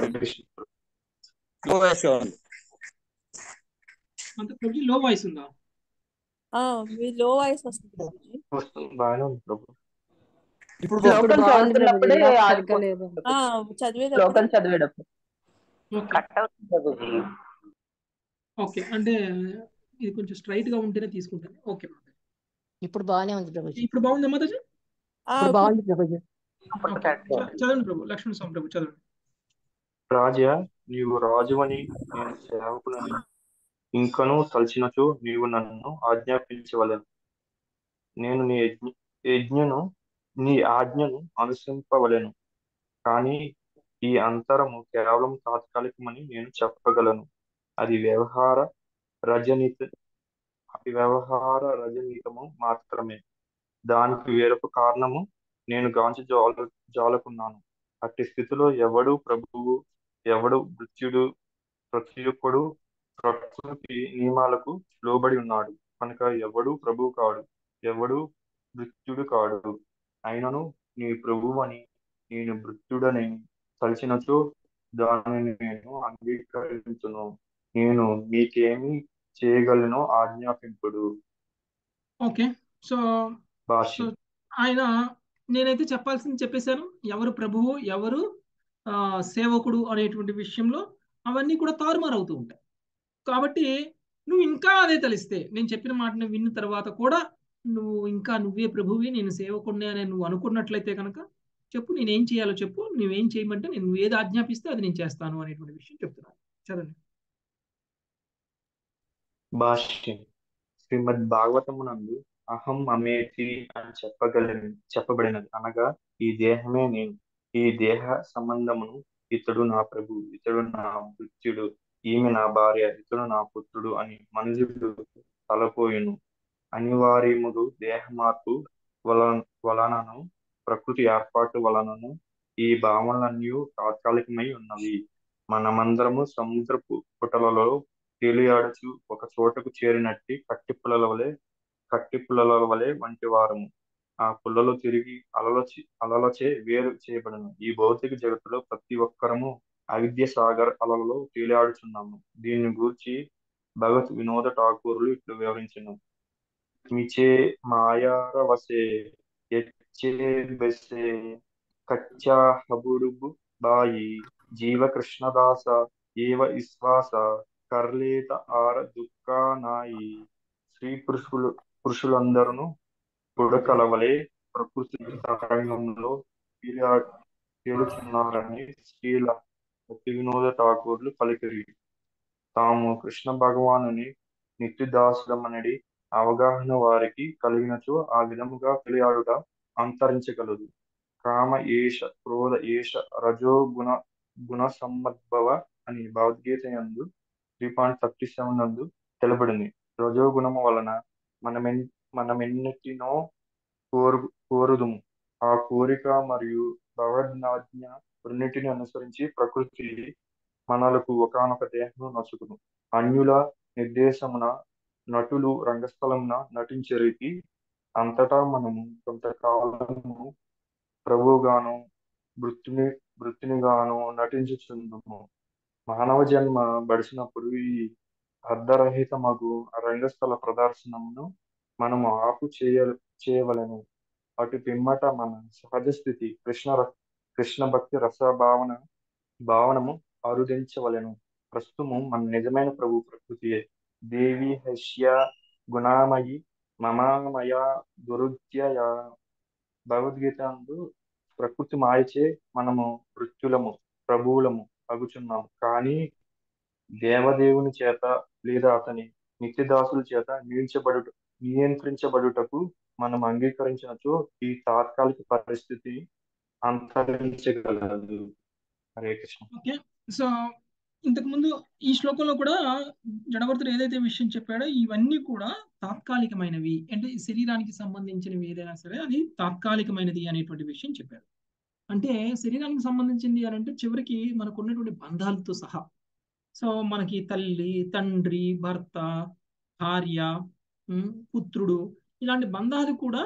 అంత ప్రభుజీ లో వాయిస్ ఉందా మీ లో వాయిస్ వస్తుంది ప్రభుజీ బాగానే ఉంది ప్రభు ఇప్పుడు చదువుతున్నప్పుడే ఆ, చదివేటప్పుడు శ్లోకం చదివేటప్పుడు ఓకే కట్ అవుతుంది ప్రభుజీ ఓకే అంటే ఇది కొంచెం స్ట్రైట్ గా ఉంటేనే తీసుకుంటాను ఓకే ఇప్పుడు బాగానే ఉంది ప్రభుజీ ఇప్పుడు బాగుంది మాతాజీ ఆ, ఇప్పుడు బాగుంది ప్రభుజీ అప్పుడు ఓకే కట్ చ- చదవండి ప్రభు లక్ష్మణ స్వామి ప్రభు చదవండి రాజా నీవు రాజువని నేను సేవకులని ఇంకనూ తలచినచో నీవు నన్ను ఆజ్ఞాపించవలెను నేను నీ యజ్ఞ యజ్ఞను నీ ఆజ్ఞను అనుసరింపవలెను కానీ ఈ అంతరము కేవలం తాత్కాలికమని నేను చెప్పగలను అది వ్యవహార రజనీత వ్యవహార రజనీతము మాత్రమే దానికి వేరొక కారణము నేను గాంచి జాల జాలకున్నాను అట్టి స్థితిలో ఎవడు ప్రభువు ఎవడు మృత్యుడు ప్రత్యుకుడు ప్రకృతి నియమాలకు లోబడి ఉన్నాడు కనుక ఎవడు ప్రభువు కాడు ఎవడు మృత్యుడు కాడు అయినను నీ ప్రభువు అని నేను మృత్యుడని తలిచినచో దానిని నేను అంగీకరించును నేను మీకేమి చేయగలను ఆజ్ఞాపింపుడు ఓకే సో భాష్యం ఆయన నేనైతే చెప్పాల్సింది చెప్పేశాను ఎవరు ప్రభువు ఎవరు ఆ, సేవకుడు అనేటువంటి విషయంలో అవన్నీ కూడా తారుమారు అవుతూ ఉంటాయి కాబట్టి నువ్వు ఇంకా అదే తెలిస్తే నేను చెప్పిన మాటను విన్న తర్వాత కూడా నువ్వు ఇంకా నువ్వే ప్రభువి నేను సేవకుడిని అని నువ్వు అనుకున్నట్లయితే కనుక చెప్పు నేనేం చేయాలో చెప్పు నువ్వేం చేయమంటే నేను నువ్వు ఏది ఆజ్ఞాపిస్తే అది నేను చేస్తాను అనేటువంటి విషయం చెప్తున్నాను చదవండి భాష్యం శ్రీమద్ భాగవతమునందు అహం అమేతి అని చెప్పగలని చెప్పబడినది అనగా ఈ దేహమే నేను ఈ దేహ సంబంధమును ఇతడు నా ప్రభు ఇతడు నా మృత్యుడు ఈమె నా భార్య ఇతడు నా పుత్రుడు అని మనుషుడు తలపోయును అనివార్యముడు దేహ మార్పు వలన వలనను ప్రకృతి ఏర్పాటు వలనను ఈ భావనలన్నీ తాత్కాలికమై ఉన్నవి మనమందరము సముద్రపు పుటలలో తేలియాడుచు ఒక చోటకు చేరినట్టి కట్టి పుల్లల వలె కట్టి పుల్లల వలె వంటి వారము ఆ పుల్లలు తిరిగి అలలచి అలలచే వేరు చేయబడను ఈ భౌతిక జగత్తులో ప్రతి ఒక్కరము అవిద్య సాగర్ అలలలో తేలియాడుచున్నాము దీన్ని గూర్చి భగత్ వినోద ఠాకూర్లు ఇట్లు వివరించను మిచే మాయారవసే ఎచ్చే బెసే కచ్చా హబుడుబు బాయి జీవ కృష్ణదాస ఏవ విశ్వాస కర్లేత ఆర దుఃఖానాయి స్త్రీ పురుషులు పురుషులందరూ బుడకలవలే ప్రకృతి తరంగంలో తేలియా- తేలుచున్నారని శ్రీల భక్తి వినోద ఠాకూర్లు పలికిరి తాము కృష్ణ భగవానుని నిత్యదాసులమనడి అవగాహన వారికి కలిగినచో ఆ విధముగా తెలియాడుట అంతరించగలదు కామ ఏష క్రోధ ఏష రజో గుణ గుణ సమ్మద్భవ అని భగవద్గీత యందు త్రీ పాయింట్ థర్టీ సెవెన్ నందు తెలబడింది రజో గుణము వలన మనమెన్ మనమెన్నిటినో కోరు కోరుదుము ఆ కోరిక మరియు భగవద్నాజ్ఞ రెండింటిని అనుసరించి ప్రకృతి మనలకు ఒకానొక దేహము నసుకును అన్యుల నిర్దేశమున నటులు రంగస్థలమున నటించే రీతి అంతటా మనము కొంతకాలము ప్రభువుగాను వృత్తిని వృత్తినిగాను నటించుచుందుము మానవ జన్మ బడిసినప్పుడు ఈ అర్ధరహితమగు రంగస్థల ప్రదర్శనమును మనము ఆపు చేయ చేయవలెను అటు పిమ్మట మన సహజ స్థితి కృష్ణ ర- కృష్ణ భక్తి రస భావన భావనము అరుదించవలెను ప్రస్తుతము మన నిజమైన ప్రభు ప్రకృతియే దేవి హస్య గుణామయి మమామయ దురుద్యయ భగవద్గీత అందు ప్రకృతి మాయచే మనము మృత్యులము ప్రభువులము అగుచున్నాము కానీ దేవదేవుని చేత లేదా అతని నిత్యదాసుల చేత నిలిచబడుట నియంత్రించబడుటకు మనం అంగీకరించినచో ఈ తాత్కాలిక పరిస్థితి అంతరించగలదు హరే కృష్ణ ఓకే సో ఇంతకు ముందు ఈ శ్లోకంలో కూడా జడభరతుడు ఏదైతే విషయం చెప్పాడో ఇవన్నీ కూడా తాత్కాలికమైనవి అంటే ఈ శరీరానికి సంబంధించినవి ఏదైనా సరే అది తాత్కాలికమైనది అనేటువంటి విషయం చెప్పాడు అంటే శరీరానికి సంబంధించింది అని అంటే చివరికి మనకు ఉన్నటువంటి బంధాలతో సహా సో మనకి తల్లి తండ్రి భర్త భార్య ఉమ్, పుత్రుడు ఇలాంటి బంధాలు కూడా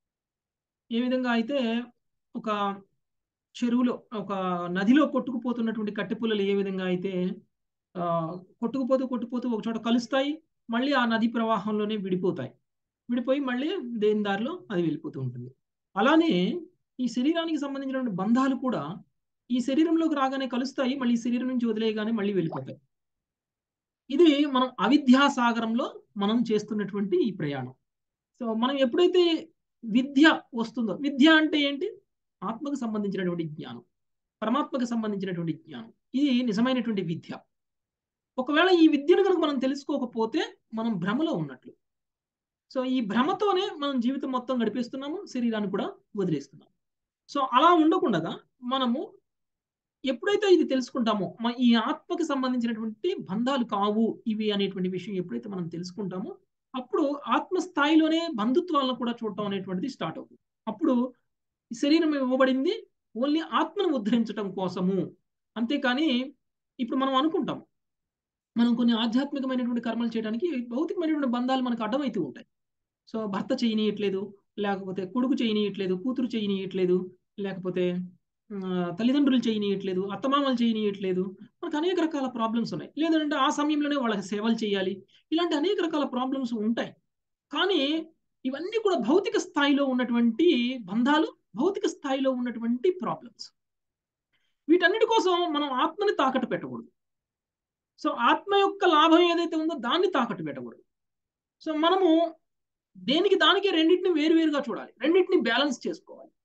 ఏ విధంగా అయితే ఒక చెరువులో ఒక నదిలో కొట్టుకుపోతున్నటువంటి కట్టెపుల్లలు ఏ విధంగా అయితే ఆ, కొట్టుకుపోతూ కొట్టుకుపోతూ ఒక చోట కలుస్తాయి మళ్ళీ ఆ నది ప్రవాహంలోనే విడిపోతాయి విడిపోయి మళ్ళీ దేని దారిలో అది వెళ్ళిపోతూ ఉంటుంది అలానే ఈ శరీరానికి సంబంధించినటువంటి బంధాలు కూడా ఈ శరీరంలోకి రాగానే కలుస్తాయి మళ్ళీ ఈ శరీరం నుంచి వదిలేయగానే మళ్ళీ వెళ్ళిపోతాయి ఇది మనం అవిద్యా సాగరంలో మనం చేస్తున్నటువంటి ఈ ప్రయాణం సో మనం ఎప్పుడైతే విద్య వస్తుందో విద్య అంటే ఏంటి ఆత్మకు సంబంధించినటువంటి జ్ఞానం పరమాత్మకు సంబంధించినటువంటి జ్ఞానం ఇది నిజమైనటువంటి విద్య ఒకవేళ ఈ విద్యను కనుక మనం తెలుసుకోకపోతే మనం భ్రమలో ఉన్నట్లు సో ఈ భ్రమతోనే మనం జీవితం మొత్తం గడిపేస్తున్నాము శరీరాన్ని కూడా వదిలేస్తున్నాము సో అలా ఉండకుండా మనము ఎప్పుడైతే ఇది తెలుసుకుంటామో మ- ఈ ఆత్మకి సంబంధించినటువంటి బంధాలు కావు ఇవి అనేటువంటి విషయం ఎప్పుడైతే మనం తెలుసుకుంటామో అప్పుడు ఆత్మ స్థాయిలోనే బంధుత్వాలను కూడా చూడటం అనేటువంటిది స్టార్ట్ అవుతుంది అప్పుడు ఈ శరీరం ఇవ్వబడింది ఓన్లీ ఆత్మను ఉద్ధరించడం కోసము అంతేకాని ఇప్పుడు మనం అనుకుంటాం మనం కొన్ని ఆధ్యాత్మికమైనటువంటి కర్మలు చేయడానికి భౌతికమైనటువంటి బంధాలు మనకు అడ్డమవుతూ ఉంటాయి సో భర్త చేయనీయట్లేదు లేకపోతే కొడుకు చేయనీయట్లేదు కూతురు చేయనీయట్లేదు లేకపోతే ఆ, తల్లిదండ్రులు చేయనీయట్లేదు అత్తమామలు చేయనీయట్లేదు మనకు అనేక రకాల ప్రాబ్లమ్స్ ఉన్నాయి లేదంటే ఆ సమయంలోనే వాళ్ళకి సేవలు చేయాలి ఇలాంటి అనేక రకాల ప్రాబ్లమ్స్ ఉంటాయి కానీ ఇవన్నీ కూడా భౌతిక స్థాయిలో ఉన్నటువంటి బంధాలు భౌతిక స్థాయిలో ఉన్నటువంటి ప్రాబ్లమ్స్ వీటన్నిటి కోసం మనం ఆత్మని తాకట్టు పెట్టకూడదు సో ఆత్మ యొక్క లాభం ఏదైతే ఉందో దాన్ని తాకట్టు పెట్టకూడదు సో మనము దేనికి దానికి రెండింటిని వేరువేరుగా చూడాలి రెండింటిని బ్యాలెన్స్ చేసుకోవాలి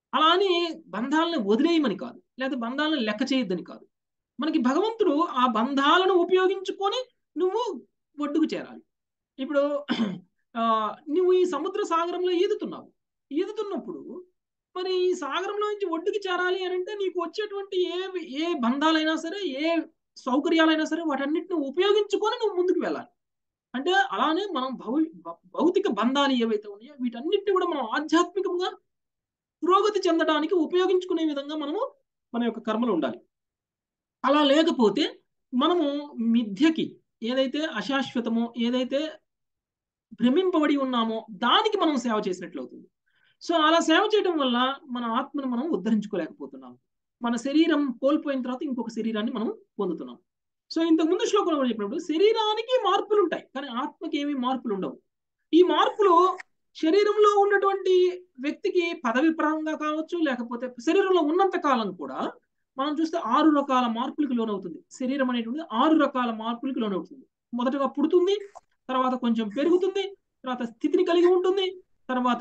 అలా అని బంధాలను వదిలేయమని కాదు లేదా బంధాలను లెక్క చేయొద్దని కాదు మనకి భగవంతుడు ఆ బంధాలను ఉపయోగించుకొని నువ్వు ఒడ్డుకు చేరాలి ఇప్పుడు ఆ, నువ్వు ఈ సముద్ర సాగరంలో ఈదుతున్నావు ఈదుతున్నప్పుడు మరి ఈ సాగరంలో నుంచి ఒడ్డుకి చేరాలి అని అంటే నీకు వచ్చేటువంటి ఏ ఏ బంధాలైనా సరే ఏ సౌకర్యాలైనా సరే వాటన్నిటిని ఉపయోగించుకొని నువ్వు ముందుకు వెళ్ళాలి అంటే అలానే మనం భౌ భ- భౌతిక బంధాలు ఏవైతే ఉన్నాయో వీటన్నిటిని కూడా మనం ఆధ్యాత్మికంగా పురోగతి చెందడానికి ఉపయోగించుకునే విధంగా మనము మన యొక్క కర్మలు ఉండాలి అలా లేకపోతే మనము మిథ్యకి ఏదైతే అశాశ్వతమో ఏదైతే భ్రమింపబడి ఉన్నామో దానికి మనం సేవ చేసినట్లు అవుతుంది సో అలా సేవ చేయడం వల్ల మన ఆత్మను మనం ఉద్ధరించుకోలేకపోతున్నాం మన శరీరం కోల్పోయిన తర్వాత ఇంకొక శరీరాన్ని మనం పొందుతున్నాం సో ఇంతకు ముందు శ్లోకంలో కూడా చెప్పినప్పుడు శరీరానికి మార్పులు ఉంటాయి కానీ ఆత్మకి ఏమీ మార్పులు ఉండవు ఈ మార్పులు శరీరంలో ఉన్నటువంటి వ్యక్తికి పదవి పరంగా కావచ్చు లేకపోతే శరీరంలో ఉన్నంత కాలం కూడా మనం చూస్తే ఆరు రకాల మార్పులకు లోనవుతుంది శరీరం అనేటువంటిది ఆరు రకాల మార్పులకు లోనవుతుంది మొదటగా పుడుతుంది తర్వాత కొంచెం పెరుగుతుంది తర్వాత స్థితిని కలిగి ఉంటుంది తర్వాత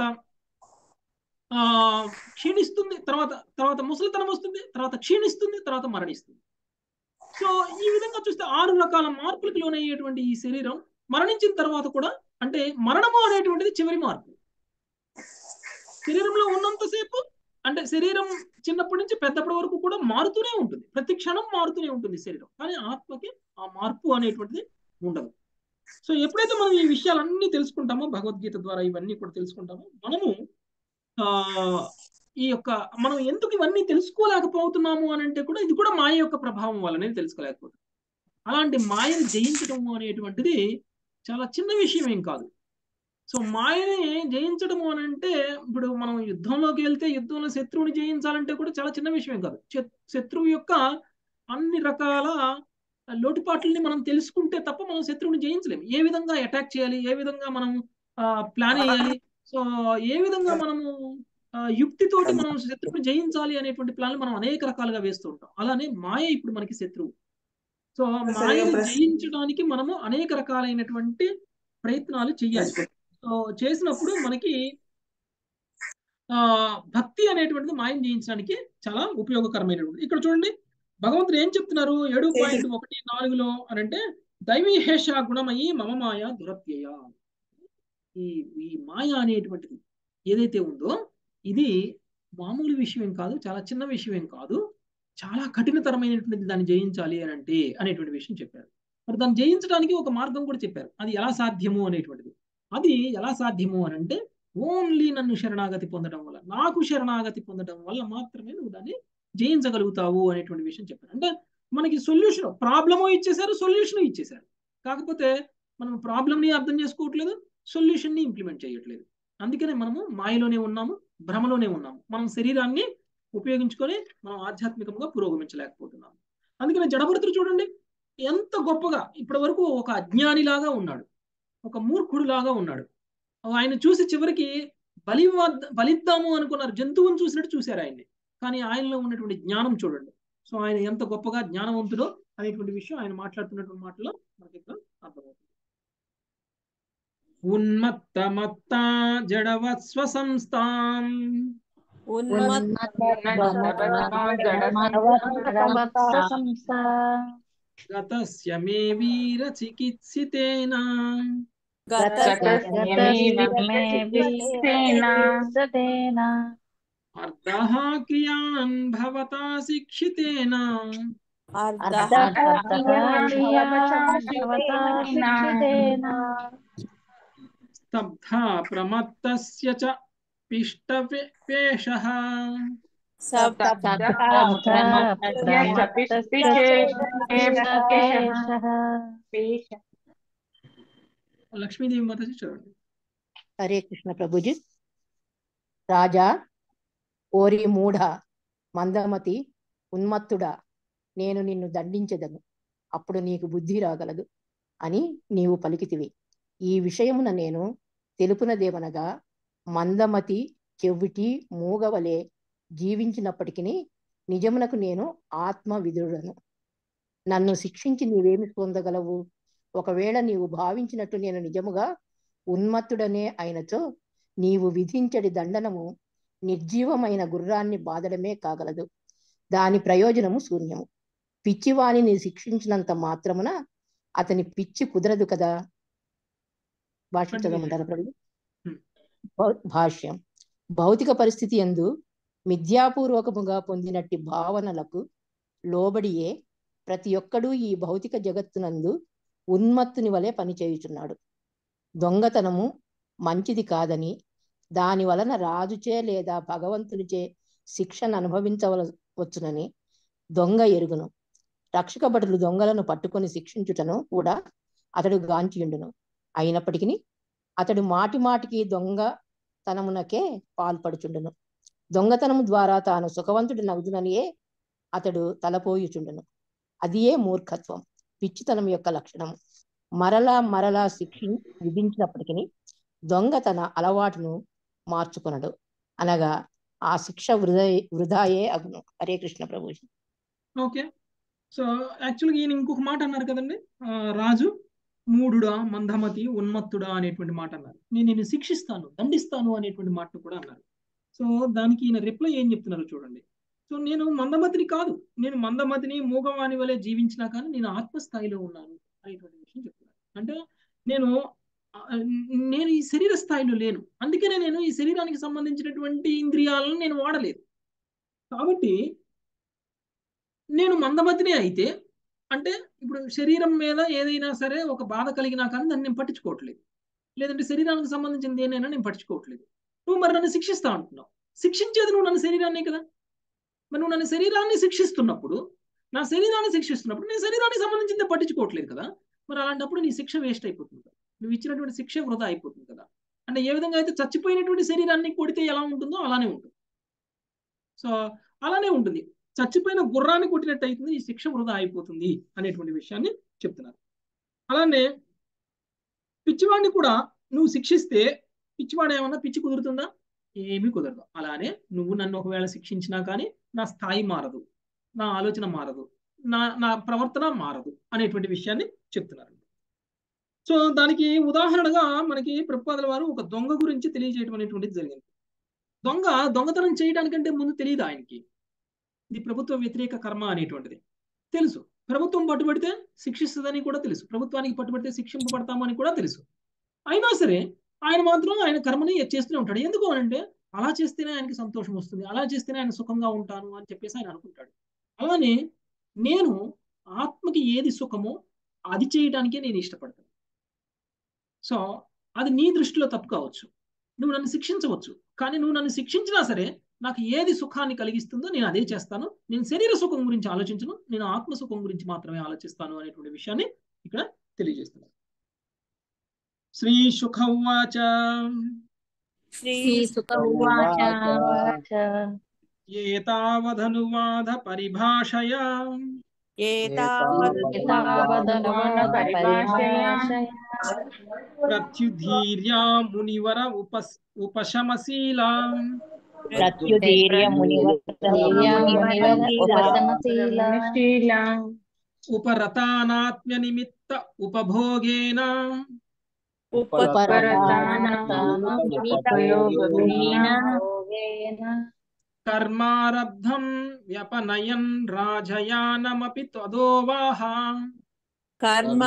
ఆ క్షీణిస్తుంది తర్వాత తర్వాత ముసలితనం వస్తుంది తర్వాత క్షీణిస్తుంది తర్వాత మరణిస్తుంది సో ఈ విధంగా చూస్తే ఆరు రకాల మార్పులకు లోనయ్యేటువంటి ఈ శరీరం మరణించిన తర్వాత కూడా అంటే మరణము అనేటువంటిది చివరి మార్పు శరీరంలో ఉన్నంతసేపు అంటే శరీరం చిన్నప్పటి నుంచి పెద్దప్పటి వరకు కూడా మారుతూనే ఉంటుంది ప్రతి క్షణం మారుతూనే ఉంటుంది శరీరం కానీ ఆత్మకి ఆ మార్పు అనేటువంటిది ఉండదు సో ఎప్పుడైతే మనం ఈ విషయాలన్నీ తెలుసుకుంటామో భగవద్గీత ద్వారా ఇవన్నీ కూడా తెలుసుకుంటామో మనము ఆ ఈ యొక్క మనం ఎందుకు ఇవన్నీ తెలుసుకోలేకపోతున్నాము అని అంటే కూడా ఇది కూడా మాయ యొక్క ప్రభావం వల్లనే తెలుసుకోలేకపోతున్నాం అలాంటి మాయను జయించడము అనేటువంటిది చాలా చిన్న విషయం ఏం కాదు సో మాయని జయించడము అని అంటే ఇప్పుడు మనం యుద్ధంలోకి వెళ్తే యుద్ధంలో శత్రువుని జయించాలంటే కూడా చాలా చిన్న విషయం కాదు శత్- శత్రువు యొక్క అన్ని రకాల లోటుపాట్లని మనం తెలుసుకుంటే తప్ప మనం శత్రువుని జయించలేము ఏ విధంగా అటాక్ చేయాలి ఏ విధంగా మనం ప్లాన్ వేయాలి సో ఏ విధంగా మనము ఆ, యుక్తితోటి మనం శత్రువుని జయించాలి అనేటువంటి ప్లాన్లు మనం అనేక రకాలుగా వేస్తూ ఉంటాం అలానే మాయ ఇప్పుడు మనకి శత్రువు సో మాయని జయించడానికి మనము అనేక రకాలైనటువంటి ప్రయత్నాలు చేయాలి సో చేసినప్పుడు మనకి ఆ భక్తి అనేటువంటిది మాయం జయించడానికి చాలా ఉపయోగకరమైనటువంటి ఇక్కడ చూడండి భగవంతుడు ఏం చెప్తున్నారు ఏడు పాయింట్ ఒకటి నాలుగులో అని అంటే దైవీ హేష గుణమయి మమ మాయ దురత్యయ ఈ ఈ మాయ అనేటువంటిది ఏదైతే ఉందో ఇది మామూలు విషయం ఏం కాదు చాలా చిన్న విషయం ఏం కాదు చాలా కఠినతరమైనటువంటిది దాన్ని జయించాలి అని అంటే అనేటువంటి విషయం చెప్పారు మరి దాన్ని జయించడానికి ఒక మార్గం కూడా చెప్పారు అది ఎలా సాధ్యము అనేటువంటిది అది ఎలా సాధ్యము అని అంటే ఓన్లీ నన్ను శరణాగతి పొందడం వల్ల నాకు శరణాగతి పొందడం వల్ల మాత్రమే నువ్వు దాన్ని జయించగలుగుతావు అనేటువంటి విషయం చెప్పారు అంటే మనకి సొల్యూషన్ ప్రాబ్లము ఇచ్చేశారు సొల్యూషన్ ఇచ్చేశారు కాకపోతే మనం ప్రాబ్లమ్ని అర్థం చేసుకోవట్లేదు సొల్యూషన్ని ఇంప్లిమెంట్ చేయట్లేదు అందుకనే మనము మాయలోనే ఉన్నాము భ్రమలోనే ఉన్నాము మనం శరీరాన్ని ఉపయోగించుకొని మనం ఆధ్యాత్మికంగా పురోగమించలేకపోతున్నాము అందుకని జడభరతుడు చూడండి ఎంత గొప్పగా ఇప్పటి వరకు ఒక అజ్ఞానిలాగా ఉన్నాడు ఒక మూర్ఖుడు లాగా ఉన్నాడు ఆయన చూసి చివరికి బలి బలిద్దాము అనుకున్నారు జంతువుని చూసినట్టు చూశారు ఆయన్ని కానీ ఆయనలో ఉన్నటువంటి జ్ఞానం చూడండి సో ఆయన ఎంత గొప్పగా జ్ఞానవంతుడో అనేటువంటి విషయం ఆయన మాట్లాడుతున్నటువంటి మాటలో మనకి ఇక్కడ అర్థమవుతుంది ఉన్మత్త మత్త జడవత్స్వ సంస్థాం గతస్య మే వీర చికిత్సితేన అర్ధః క్రియాన్ భవతా శిక్షితేన స్తబ్ధ ప్రమత్తస్య చ పిష్టపేషః లక్ష్మీదేవి మాతాజీ చూడండి హరే కృష్ణ ప్రభుజీ రాజా ఓరి మూఢ మందమతి ఉన్మత్తుడా నేను నిన్ను దండించదను అప్పుడు నీకు బుద్ధి రాగలదు అని నీవు పలికితివి ఈ విషయమున నేను తెలుపునదేమనగా మందమతి చెవిటి మూగవలే జీవించినప్పటికీ నిజమునకు నేను ఆత్మ విధుడను నన్ను శిక్షించి నీవేమి పొందగలవు ఒకవేళ నీవు భావించినట్టు నేను నిజముగా ఉన్మత్తుడనే అయినచో నీవు విధించడి దండనము నిర్జీవమైన గుర్రాన్ని బాదడమే కాగలదు దాని ప్రయోజనము శూన్యము పిచ్చివాణిని శిక్షించినంత మాత్రమున అతని పిచ్చి కుదరదు కదా భాష్యం Continue. చదవమంటారా ప్రభు Hmm. భౌ- భాష్యం భౌతిక పరిస్థితి ఎందు మిథ్యాపూర్వకముగా పొందినట్టి భావనలకు లోబడియే ప్రతి ఒక్కడూ ఈ భౌతిక జగత్తునందు ఉన్మత్తుని వలె పనిచేయుచున్నాడు దొంగతనము మంచిది కాదని దాని వలన రాజుచే లేదా భగవంతునిచే శిక్షను అనుభవించవల వచ్చునని దొంగ ఎరుగును రక్షక భటులు దొంగలను పట్టుకొని శిక్షించుటను కూడా అతడు గాంచియుండును అయినప్పటికీ అతడు మాటి మాటికి దొంగ తనమునకే పాల్పడుచుండును దొంగతనము ద్వారా తాను సుఖవంతుడు నగుదుననియే అతడు తలపోయుచుండును అదియే మూర్ఖత్వం పిచ్చితనం యొక్క లక్షణం మరలా మరలా శిక్ష విధించినప్పటికీ దొంగ తన అలవాటును మార్చుకొనడు అనగా ఆ శిక్ష వృధా వృధాయే అగును హరే కృష్ణ ప్రభుజీ ఓకే సో యాక్చువల్గా ఈయన ఇంకొక మాట అన్నారు కదండి ఆ, రాజు మూడుడా మందమతి ఉన్మత్తుడా అనేటువంటి మాట అన్నారు నేను నిన్ను శిక్షిస్తాను దండిస్తాను అనేటువంటి మాటను కూడా అన్నారు సో దానికి ఈయన రిప్లై ఏం చెప్తున్నారు చూడండి సో నేను మందమతిని కాదు నేను మందమతిని మూగవాని వలె జీవించినా కానీ నేను ఆత్మస్థాయిలో ఉన్నాను అనేటువంటి విషయం చెప్తున్నారు అంటే నేను ఆ, నేను ఈ శరీర స్థాయిలో లేను అందుకనే నేను ఈ శరీరానికి సంబంధించినటువంటి ఇంద్రియాలను నేను వాడలేదు కాబట్టి నేను మందమతినే అయితే అంటే ఇప్పుడు శరీరం మీద ఏదైనా సరే ఒక బాధ కలిగినా కానీ దాన్ని నేను పట్టించుకోవట్లేదు లేదంటే శరీరానికి సంబంధించింది ఏదైనా నేను పట్టించుకోవట్లేదు నువ్వు మరి నన్ను శిక్షిస్తా అంటున్నావు శిక్షించేది నువ్వు నన్ను శరీరాన్ని కదా మరి నువ్వు నన్ను శరీరాన్ని శిక్షిస్తున్నప్పుడు నా శరీరాన్ని శిక్షిస్తున్నప్పుడు నేను శరీరానికి సంబంధించింది పట్టించుకోవట్లేదు కదా మరి అలాంటప్పుడు నీ శిక్ష వేస్ట్ అయిపోతుంది కదా నువ్వు ఇచ్చినటువంటి శిక్ష వృధా అయిపోతుంది కదా అంటే ఏ విధంగా అయితే చచ్చిపోయినటువంటి శరీరాన్ని కొడితే ఎలా ఉంటుందో అలానే ఉంటుంది సో అలానే ఉంటుంది చచ్చిపోయిన గుర్రాన్ని కొట్టినట్టు అవుతుంది ఈ శిక్ష వృధా అయిపోతుంది అనేటువంటి విషయాన్ని చెప్తున్నారు అలానే పిచ్చివాడిని కూడా నువ్వు శిక్షిస్తే పిచ్చివాడు ఏమన్నా పిచ్చి కుదురుతుందా ఏమీ కుదరదు అలానే నువ్వు నన్ను ఒకవేళ శిక్షించినా కానీ నా స్థాయి మారదు నా ఆలోచన మారదు నా నా ప్రవర్తన మారదు అనేటువంటి విషయాన్ని చెప్తున్నారు సో దానికి ఉదాహరణగా మనకి ప్రభుపాదుల వారు ఒక దొంగ గురించి తెలియజేయడం అనేటువంటిది జరిగింది దొంగ దొంగతనం చేయడానికంటే ముందు తెలియదు ఆయనకి ఇది ప్రభుత్వ వ్యతిరేక కర్మ అనేటువంటిది తెలుసు ప్రభుత్వం పట్టుబడితే శిక్షిస్తుందని కూడా తెలుసు ప్రభుత్వానికి పట్టుబడితే శిక్షింపబడతామని కూడా తెలుసు అయినా సరే ఆయన మాత్రం ఆయన కర్మని చేస్తూనే ఉంటాడు ఎందుకు అంటే అలా చేస్తేనే ఆయనకి సంతోషం వస్తుంది అలా చేస్తేనే ఆయన సుఖంగా ఉంటాను అని చెప్పేసి ఆయన అనుకుంటాడు అలానే నేను ఆత్మకి ఏది సుఖమో అది చేయడానికే నేను ఇష్టపడతాను సో అది నీ దృష్టిలో తప్పు కావచ్చు నువ్వు నన్ను శిక్షించవచ్చు కానీ నువ్వు నన్ను శిక్షించినా సరే నాకు ఏది సుఖాన్ని కలిగిస్తుందో నేను అదే చేస్తాను నేను శరీర సుఖం గురించి ఆలోచించను నేను ఆత్మ సుఖం గురించి మాత్రమే ఆలోచిస్తాను అనేటువంటి విషయాన్ని ఇక్కడ తెలియజేస్తున్నాను శ్రీ సుఖవాచ శ్రీ సుఖమువాచ ఏతావధనువాద పరిభాషయా ఏతావదనువాద పరిభాషయా ప్రత్యుధీర్యా మునివర ఉపస్ ఉపశమశీలా ప్రత్యుధీర్య ఉపరతానాత్మ్య నిమిత్త ఉపభోగేన కర్మారబ్ధం వ్యపనయన్ రాజయానమపి తదోవాహ కర్మ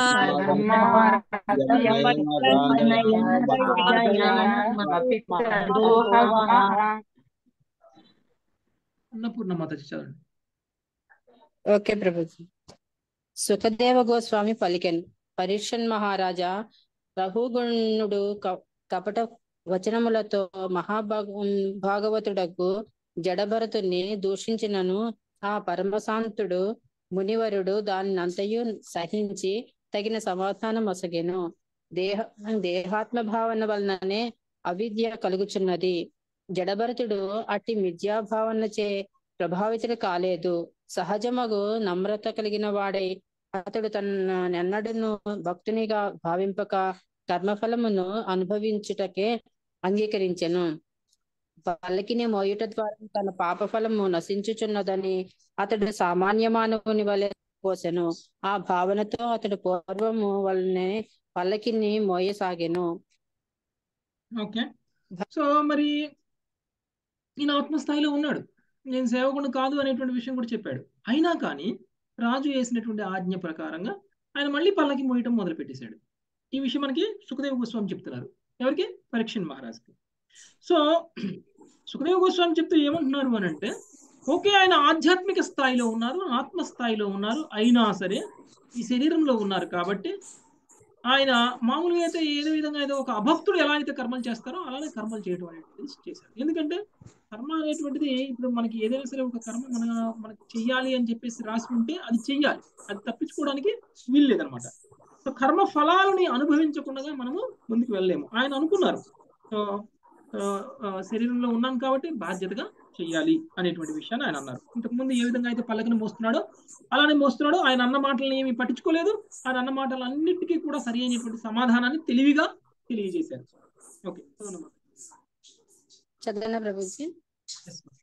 అన్నపూర్ణ మాత చదవండి ఓకే ప్రభుజీ సుఖదేవ గోస్వామి పలికెన్ పరీక్షన్ మహారాజా రఘుగుణుడు క- కపట వచనములతో మహాభాగ భాగవతుడకు జడభరతుని దూషించినను ఆ పరమశాంతుడు మునివరుడు దానినంతయు సహించి తగిన సమాధానం ఒసగెను దేహ దేహాత్మ భావన వలననే అవిద్య కలుగుచున్నది జడభరతుడు అట్టి మిథ్యాభావనచే ప్రభావితుడు కాలేదు సహజమగు నమ్రత కలిగిన వాడై అతడు తన నెన్నడును భక్తునిగా భావింపక కర్మఫలమును అనుభవించుటకే అంగీకరించెను పల్లకిని మోయుట ద్వారా తన పాప ఫలము నశించుచున్నదని అతడు సామాన్య మానవుని వలె పోసెను ఆ భావనతో అతడు పూర్వము వలనే పల్లకిని మోయసాగెను ఓకే సో మరి ఈయన ఆత్మస్థాయిలో ఉన్నాడు నేను సేవకుడు కాదు అనేటువంటి విషయం కూడా చెప్పాడు అయినా కానీ రాజు వేసినటువంటి ఆజ్ఞ ప్రకారంగా ఆయన మళ్ళీ పల్లకి మోయటం మొదలు పెట్టేశాడు ఈ విషయం మనకి సుఖదేవ గోస్వామి చెప్తున్నారు ఎవరికి పరీక్షణ్ మహారాజ్కి సో సుఖదేవ గోస్వామి చెప్తూ ఏమంటున్నారు అని అంటే ఓకే ఆయన ఆధ్యాత్మిక స్థాయిలో ఉన్నారు ఆత్మ స్థాయిలో ఉన్నారు అయినా సరే ఈ శరీరంలో ఉన్నారు కాబట్టి ఆయన మామూలుగా అయితే ఏదో విధంగా అయితే ఒక అభక్తుడు ఎలా అయితే కర్మలు చేస్తారో అలానే కర్మలు చేయడం అనేటువంటిది చేశారు ఎందుకంటే కర్మ అనేటువంటిది ఇప్పుడు మనకి ఏదైనా సరే ఒక కర్మ మన మనకి చెయ్యాలి అని చెప్పేసి రాసి ఉంటే అది చెయ్యాలి అది తప్పించుకోవడానికి వీల్లేదనమాట సో కర్మ ఫలాలని అనుభవించకుండా మనము ముందుకు వెళ్ళలేము ఆయన అనుకున్నారు సో ఆ, ఆ, శరీరంలో ఉన్నాను కాబట్టి బాధ్యతగా చెయ్యాలి అనేటువంటి విషయాన్ని ఆయన అన్నారు ఇంతకుముందు ఏ విధంగా అయితే పల్లకిని మోస్తున్నాడో అలానే మోస్తున్నాడు ఆయన అన్న మాటలను ఏమి పట్టించుకోలేదు ఆయన అన్న మాటలన్నిటికీ కూడా సరి అయినటువంటి సమాధానాన్ని తెలివిగా తెలియజేశారు ఓకే చదవనమ్మా. చదవనా ప్రభుజీ Yes, ma'am.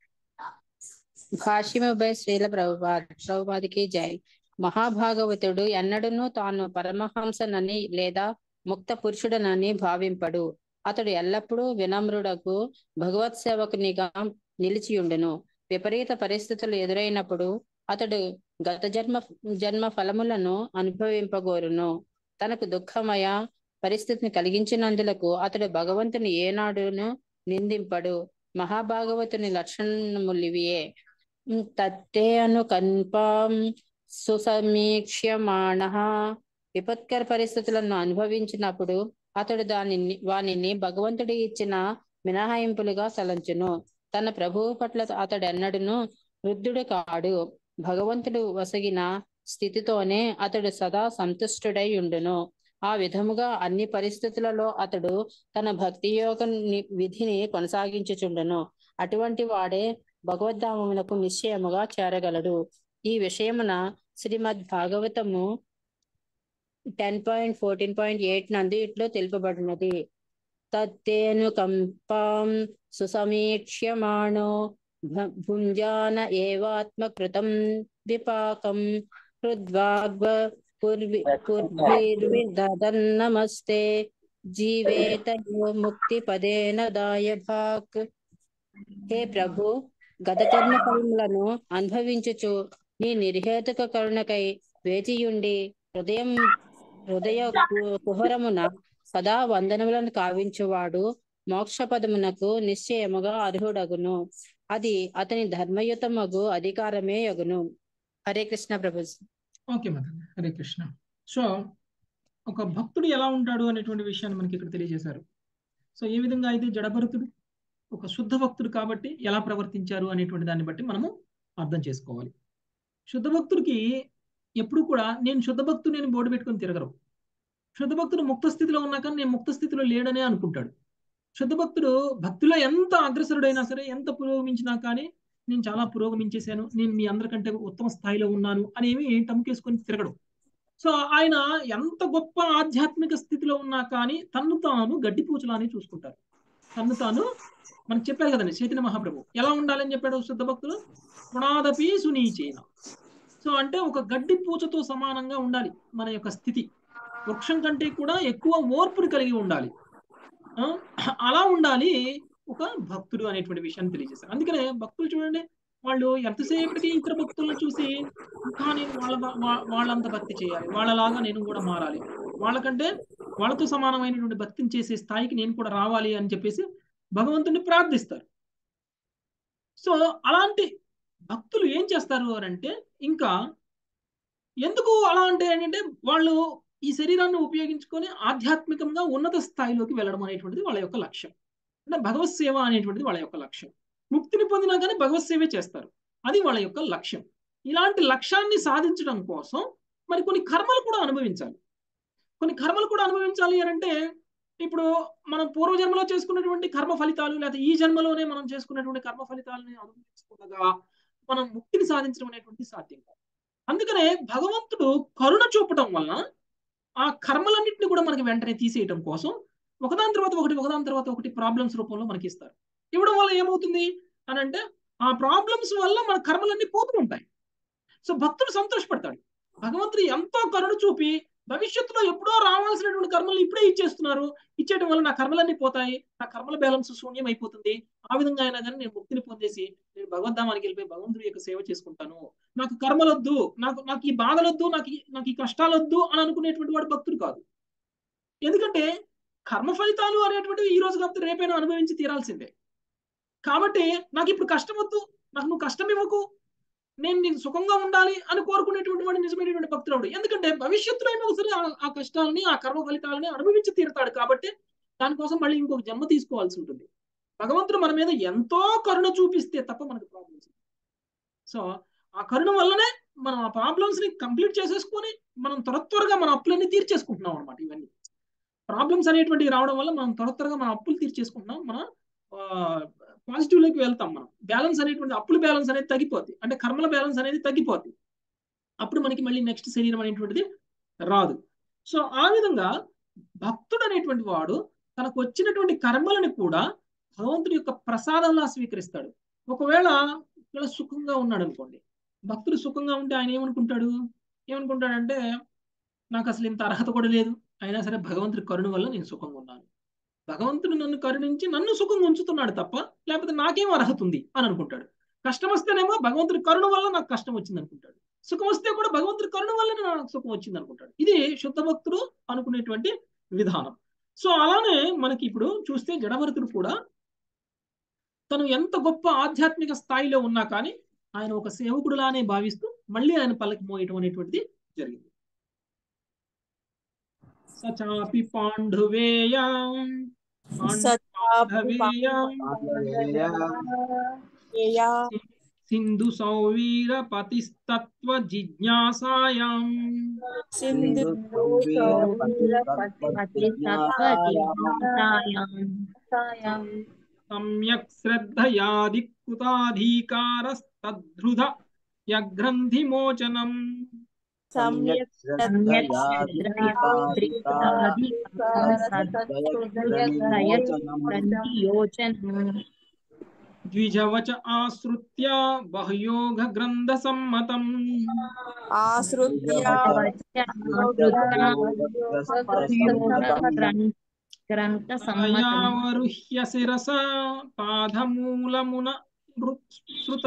భాష్యముపై శ్రీల ప్రభుపాద్ ప్రభుపాదికి జై మహాభాగవతుడు ఎన్నడూనూ తాను పరమహంసనని లేదా ముక్త పురుషుడనని భావింపడు అతడు ఎల్లప్పుడూ వినమ్రుడకు భగవత్ సేవకునిగా నిలిచియుండును విపరీత పరిస్థితులు ఎదురైనప్పుడు అతడు గత జన్మ జన్మ ఫలములను అనుభవింపగోరును తనకు దుఃఖమయ పరిస్థితిని కలిగించినందులకు అతడు భగవంతుని ఏనాడును నిందింపడు మహాభాగవతుని లక్షణములివియే తత్తే అను కన్పాం సుసమీక్ష్యమాణ విపత్కర పరిస్థితులను అనుభవించినప్పుడు అతడు దానిని వానిని భగవంతుడి ఇచ్చిన మినహాయింపులుగా తలంచును తన ప్రభువు పట్ల అతడు ఎన్నడును వృద్ధుడు కాడు భగవంతుడు వసగిన స్థితితోనే అతడు సదా సంతుష్టుడై ఉండును ఆ విధముగా అన్ని పరిస్థితులలో అతడు తన భక్తి యోగ ని- విధిని కొనసాగించుచుండును అటువంటి వాడే భగవద్ధామమునకు నిశ్చయముగా చేరగలడు ఈ విషయమున శ్రీమద్ భాగవతము ten point fourteen point eight నందు ఇట్లో తెలుపబడినది తత్తేను కంపాం సుసమీక్ష్యమాణో భ- భుంజాన ఏవాత్మకృతం విపాకం హృద్వాగ్వ పూర్వి పూర్భిర్విదన్నమస్తే జీవేత యో ముక్తి పదేన దాయభాక్ హే ప్రభు గత జన్మ ఫలములను అనుభవించుచు నీ నిర్హేతుక కరుణకై వేచియుండి హృదయం హృదయ కు- కుహరమున సదా వందనములను కావించువాడు మోక్ష పదమునకు నిశ్చయముగా అర్హుడగును అది అతని ధర్మయుతమగు అధికారమే యగును హరే కృష్ణ ప్రభు ఓకే మాత హరే కృష్ణ సో ఒక భక్తుడు ఎలా ఉంటాడు అనేటువంటి విషయాన్ని మనకి ఇక్కడ తెలియజేశారు సో ఏ విధంగా అయితే జడభరతుడు ఒక శుద్ధ భక్తుడు కాబట్టి ఎలా ప్రవర్తించారు అనేటువంటి దాన్ని బట్టి మనము అర్థం చేసుకోవాలి శుద్ధ భక్తుడికి ఎప్పుడు కూడా నేను శుద్ధ భక్తుడు నేను బోర్డు పెట్టుకొని తిరగరు శుద్ధ భక్తుడు ముక్త స్థితిలో ఉన్నా కానీ నేను ముక్త స్థితిలో లేడనే అనుకుంటాడు శుద్ధ భక్తుడు భక్తిలో ఎంత అగ్రసరుడైనా సరే ఎంత పురోగమించినా కానీ నేను చాలా పురోగమించేశాను నేను మీ అందరికంటే ఉత్తమ స్థాయిలో ఉన్నాను అనేవి టమ్కేసుకొని తిరగడు సో ఆయన ఎంత గొప్ప ఆధ్యాత్మిక స్థితిలో ఉన్నా కానీ తన్ను తాను గడ్డి పూచలాని చూసుకుంటారు తన్ను తాను మనకు చెప్పారు కదండి చైతన్య మహాప్రభు ఎలా ఉండాలని చెప్పాడు శుద్ధ భక్తులు గుణాదపి సునీచేన సో అంటే ఒక గడ్డి పూచతో సమానంగా ఉండాలి మన యొక్క స్థితి వృక్షం కంటే కూడా ఎక్కువ ఓర్పుని కలిగి ఉండాలి ఆ, అలా ఉండాలి ఒక భక్తుడు అనేటువంటి విషయాన్ని తెలియజేస్తారు అందుకనే భక్తులు చూడండి వాళ్ళు ఎంతసేపటికి ఇతర భక్తులను చూసి ఇంకా నేను వాళ్ళ వా- వాళ్ళంత భక్తి చేయాలి వాళ్ళలాగా నేను కూడా మారాలి వాళ్ళకంటే వాళ్ళతో సమానమైనటువంటి భక్తిని చేసే స్థాయికి నేను కూడా రావాలి అని చెప్పేసి భగవంతుని ప్రార్థిస్తారు సో అలాంటి భక్తులు ఏం చేస్తారు అని అంటే ఇంకా ఎందుకు అలా అంటే ఏంటంటే వాళ్ళు ఈ శరీరాన్ని ఉపయోగించుకొని ఆధ్యాత్మికంగా ఉన్నత స్థాయిలోకి వెళ్ళడం అనేటువంటిది వాళ్ళ యొక్క లక్ష్యం అంటే భగవత్ సేవ అనేటువంటిది వాళ్ళ యొక్క లక్ష్యం ముక్తిని పొందినా కానీ భగవత్ సేవే చేస్తారు అది వాళ్ళ యొక్క లక్ష్యం ఇలాంటి లక్ష్యాన్ని సాధించడం కోసం మరి కొన్ని కర్మలు కూడా అనుభవించాలి కొన్ని కర్మలు కూడా అనుభవించాలి అని అంటే ఇప్పుడు మనం పూర్వజన్మలో చేసుకున్నటువంటి కర్మ ఫలితాలు లేకపోతే ఈ జన్మలోనే మనం చేసుకున్నటువంటి కర్మ ఫలితాలని అనుభవించుకుండగా మనం ముక్తిని సాధించడం అనేటువంటి సాధ్యం కాదు అందుకనే భగవంతుడు కరుణ చూపటం వలన ఆ కర్మలన్నింటినీ కూడా మనకి వెంటనే తీసేయటం కోసం ఒకదాని తర్వాత ఒకటి ఒకదాని తర్వాత ఒకటి ప్రాబ్లమ్స్ రూపంలో మనకి ఇస్తారు ఇవ్వడం వల్ల ఏమవుతుంది అని అంటే ఆ ప్రాబ్లమ్స్ వల్ల మన కర్మలన్నీ పోతూ ఉంటాయి సో భక్తుడు సంతోషపడతాడు భగవంతుడు ఎంతో కరుణ చూపి భవిష్యత్తులో ఎప్పుడో రావాల్సినటువంటి కర్మలు ఇప్పుడే ఇచ్చేస్తున్నారు ఇచ్చేయడం వల్ల నా కర్మలన్నీ పోతాయి నా కర్మల బ్యాలెన్స్ శూన్యం అయిపోతుంది ఆ విధంగా అయినా కానీ నేను ముక్తిని పొందేసి నేను భగవద్ధామానికి వెళ్ళిపోయి భగవంతుడి యొక్క సేవ చేసుకుంటాను నాకు కర్మలొద్దు నాకు నాకు ఈ బాధలొద్దు నాకు ఈ- నాకు ఈ కష్టాలొద్దు అని అనుకునేటువంటి వాడు భక్తుడు కాదు ఎందుకంటే కర్మ ఫలితాలు అనేటువంటివి ఈ రోజు కాకపోతే రేపైనా అనుభవించి తీరాల్సిందే కాబట్టి నాకు ఇప్పుడు కష్టం వద్దు నాకు నువ్వు కష్టం ఇవ్వకు నేను నేను సుఖంగా ఉండాలి అని కోరుకునేటువంటి వాడు నిజమైనటువంటి భక్తుడు ఎందుకంటే భవిష్యత్తులో అయినా సరే ఆ- ఆ కష్టాలని ఆ కర్మ ఫలితాలని అనుభవించి తీరుతాడు కాబట్టి దానికోసం మళ్ళీ ఇంకొక జన్మ తీసుకోవాల్సి ఉంటుంది భగవంతుడు మన మీద ఎంతో కరుణ చూపిస్తే తప్ప మనకు ప్రాబ్లమ్స్ సో ఆ కరుణ వల్లనే మనం ఆ ప్రాబ్లమ్స్ ని కంప్లీట్ చేసేసుకొని మనం త్వర త్వరగా మన అప్పులన్నీ తీర్చేసుకుంటున్నాం అనమాట ఇవన్నీ ప్రాబ్లమ్స్ అనేటువంటివి రావడం వల్ల మనం త్వర త్వరగా మన అప్పులు తీర్చేసుకుంటున్నాం మన పాజిటివ్ లోకి వెళ్తాం మనం బ్యాలెన్స్ అనేటువంటి అప్పుల బ్యాలెన్స్ అనేది తగ్గిపోద్ది అంటే కర్మల బ్యాలెన్స్ అనేది తగ్గిపోద్ది అప్పుడు మనకి మళ్ళీ నెక్స్ట్ శరీరం అనేటువంటిది రాదు సో ఆ విధంగా భక్తుడు అనేటువంటి వాడు తనకు వచ్చినటువంటి కర్మలను కూడా భగవంతుడి యొక్క ప్రసాదంలా స్వీకరిస్తాడు ఒకవేళ ఇక్కడ సుఖంగా ఉన్నాడు అనుకోండి భక్తుడు సుఖంగా ఉంటే ఆయన ఏమనుకుంటాడు ఏమనుకుంటాడంటే నాకు అసలు ఇంత అర్హత కూడా లేదు అయినా సరే భగవంతుడి కరుణ వల్ల నేను సుఖంగా ఉన్నాను భగవంతుడు నన్ను కరుణించి నన్ను సుఖంగా ఉంచుతున్నాడు తప్ప లేకపోతే నాకేం అర్హత ఉంది అని అనుకుంటాడు కష్టం వస్తేనేమో భగవంతుడి కరుణ వల్ల నాకు కష్టం వచ్చింది అనుకుంటాడు సుఖం వస్తే కూడా భగవంతుడి కరుణ వల్ల నాకు సుఖం వచ్చింది అనుకుంటాడు ఇది శుద్ధ భక్తుడు అనుకునేటువంటి విధానం సో అలానే మనకి ఇప్పుడు చూస్తే జడభరతుడు కూడా తను ఎంత గొప్ప ఆధ్యాత్మిక స్థాయిలో ఉన్నా కానీ ఆయన ఒక సేవకుడులానే భావిస్తూ మళ్ళీ ఆయన పల్లకి మోయటం అనేటువంటిది జరిగింది సచాపి పాండువేయాం పాండవేయాం సింధు సౌవీర పతిస్తత్వ జిజ్ఞాసాయాం సమ్యక్ శ్రద్ధయాదికృతాధికారస్తద్ధృధ యగ్రంథిమోచనం సమ్యక్ ద్విజవచ ఆశ్రుత్య బహయోగ గ్రంథ సమ్మతం ఆశ్రుత్య గ్రంథ సమ్మతం అయావరుహ్య శిరస పాదమూలమున శృత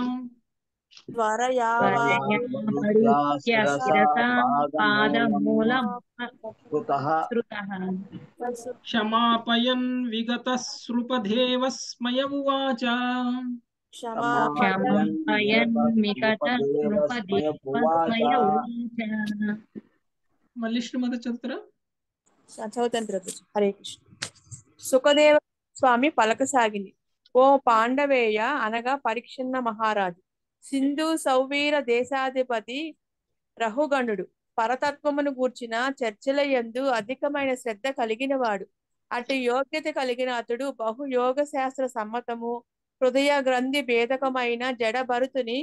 క్షమాపయన్ విగత సృపదేవ స్మయ ఉవాచ మళ్ళీ శ్రీమతి చదువుతారా చదువుతాను ప్రభు హరే కృష్ణ సుఖదేవ స్వామి పలకసాగింది ఓ పాండవేయ అనగా పరీక్షన్న మహారాజు సింధు సౌవీర దేశాధిపతి రహుగణుడు పరతత్వమును గూర్చిన చర్చల యందు అధికమైన శ్రద్ధ కలిగిన వాడు అటు యోగ్యత కలిగిన అతడు బహు యోగ శాస్త్ర సమ్మతము హృదయ గ్రంథి భేదకమైన జడభరుతుని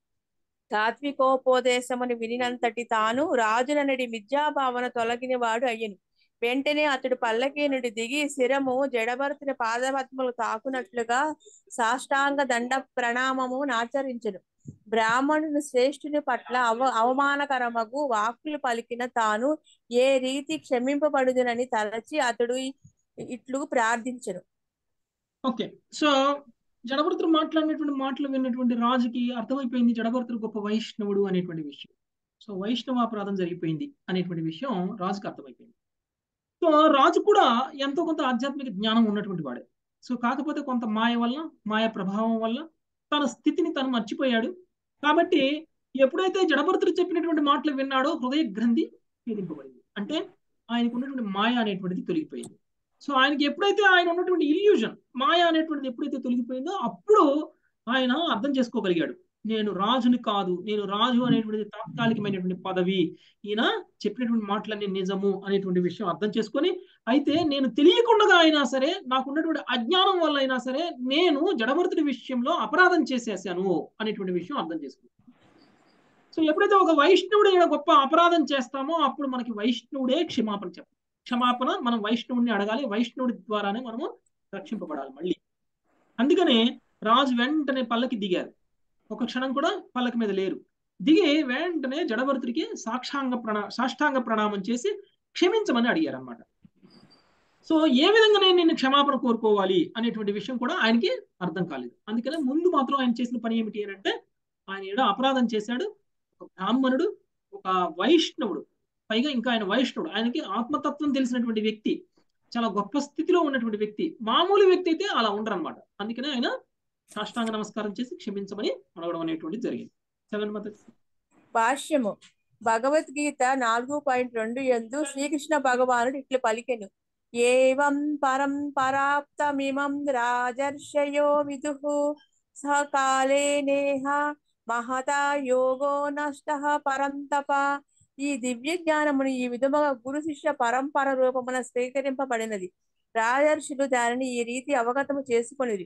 తాత్వికోపదేశమును వినినంతటి తాను రాజుననడి మిథ్యాభావన తొలగిన వాడు అయ్యను వెంటనే అతడు పల్లకి నుండి దిగి శిరము జడభరతుని పాదపద్మలు తాకునట్లుగా సాష్టాంగ దండ ప్రణామము నాచరించను బ్రాహ్మణుని శ్రేష్ఠుని పట్ల అవ అవమానకరమగు వాక్కులు పలికిన తాను ఏ రీతి క్షమింపబడుదునని తలచి అతడు ఇట్లు ప్రార్థించను ఓకే సో జడభరతుడు మాట్లాడినటువంటి మాటలు విన్నటువంటి రాజుకి అర్థమైపోయింది జడభరతుడు గొప్ప వైష్ణవుడు అనేటువంటి విషయం సో వైష్ణవాపరాధం జరిగిపోయింది అనేటువంటి విషయం రాజుకి అర్థమైపోయింది సో రాజు కూడా ఎంతో కొంత ఆధ్యాత్మిక జ్ఞానం ఉన్నటువంటి వాడే సో కాకపోతే కొంత మాయ వల్ల మాయ ప్రభావం వల్ల తన స్థితిని తను మర్చిపోయాడు కాబట్టి ఎప్పుడైతే జడభరతుడు చెప్పినటువంటి మాటలు విన్నాడో హృదయ గ్రంథి భేదింపబడింది అంటే ఆయనకు ఉన్నటువంటి మాయ అనేటువంటిది తొలగిపోయింది సో ఆయనకి ఎప్పుడైతే ఆయన ఉన్నటువంటి ఇల్యూజన్ మాయ అనేటువంటిది ఎప్పుడైతే తొలగిపోయిందో అప్పుడు ఆయన అర్థం చేసుకోగలిగాడు నేను రాజుని కాదు నేను రాజు అనేటువంటిది తాత్కాలికమైనటువంటి పదవి ఈయన చెప్పినటువంటి మాటలన్నీ నిజము అనేటువంటి విషయం అర్థం చేసుకొని అయితే నేను తెలియకుండా అయినా సరే నాకున్నటువంటి అజ్ఞానం వల్ల అయినా సరే నేను జడభరతుడి విషయంలో అపరాధం చేసేసాను అనేటువంటి విషయం అర్థం చేసుకున్నాను సో ఎప్పుడైతే ఒక వైష్ణవుడు ఈయన గొప్ప అపరాధం చేస్తామో అప్పుడు మనకి వైష్ణవుడే క్షమాపణ చెప్పాలి క్షమాపణ మనం వైష్ణవుడిని అడగాలి వైష్ణవుడి ద్వారానే మనము రక్షింపబడాలి మళ్ళీ అందుకనే రాజు వెంటనే పల్లకి దిగారు ఒక క్షణం కూడా పల్లకి మీద లేరు దిగి వెంటనే జడభరతుడికి సాక్షాంగ ప్రణా సాష్టాంగ ప్రణామం చేసి క్షమించమని అడిగారు అనమాట సో ఏ విధంగా నేను నిన్ను క్షమాపణ కోరుకోవాలి అనేటువంటి విషయం కూడా ఆయనకి అర్థం కాలేదు అందుకనే ముందు మాత్రం ఆయన చేసిన పని ఏమిటి అని అంటే ఆయన ఏదో అపరాధం చేశాడు ఒక బ్రాహ్మణుడు ఒక వైష్ణవుడు పైగా ఇంకా ఆయన వైష్ణవుడు ఆయనకి ఆత్మతత్వం తెలిసినటువంటి వ్యక్తి చాలా గొప్ప స్థితిలో ఉన్నటువంటి వ్యక్తి మామూలు వ్యక్తి అయితే అలా ఉండరు అనమాట అందుకనే ఆయన సాష్టాంగ నమస్కారం చేసి క్షమించమని అడగడం అనేటువంటిది జరిగింది చదవండి మాత భాష్యము భగవద్గీత నాలుగు పాయింట్ రెండు ఎందు శ్రీకృష్ణ భగవానుడు ఇట్లు పలికెను ఏవం పరం పరాప్తమిమం రాజర్షయో విదుః సకాలే నేహ మహతా యోగో నష్ట పరంతప ఈ దివ్య జ్ఞానమును ఈ విధముగా గురు శిష్య పరంపర రూపమున స్వీకరింపబడినది రాజర్షులు దానిని ఈ రీతి అవగతము చేసుకొనిరి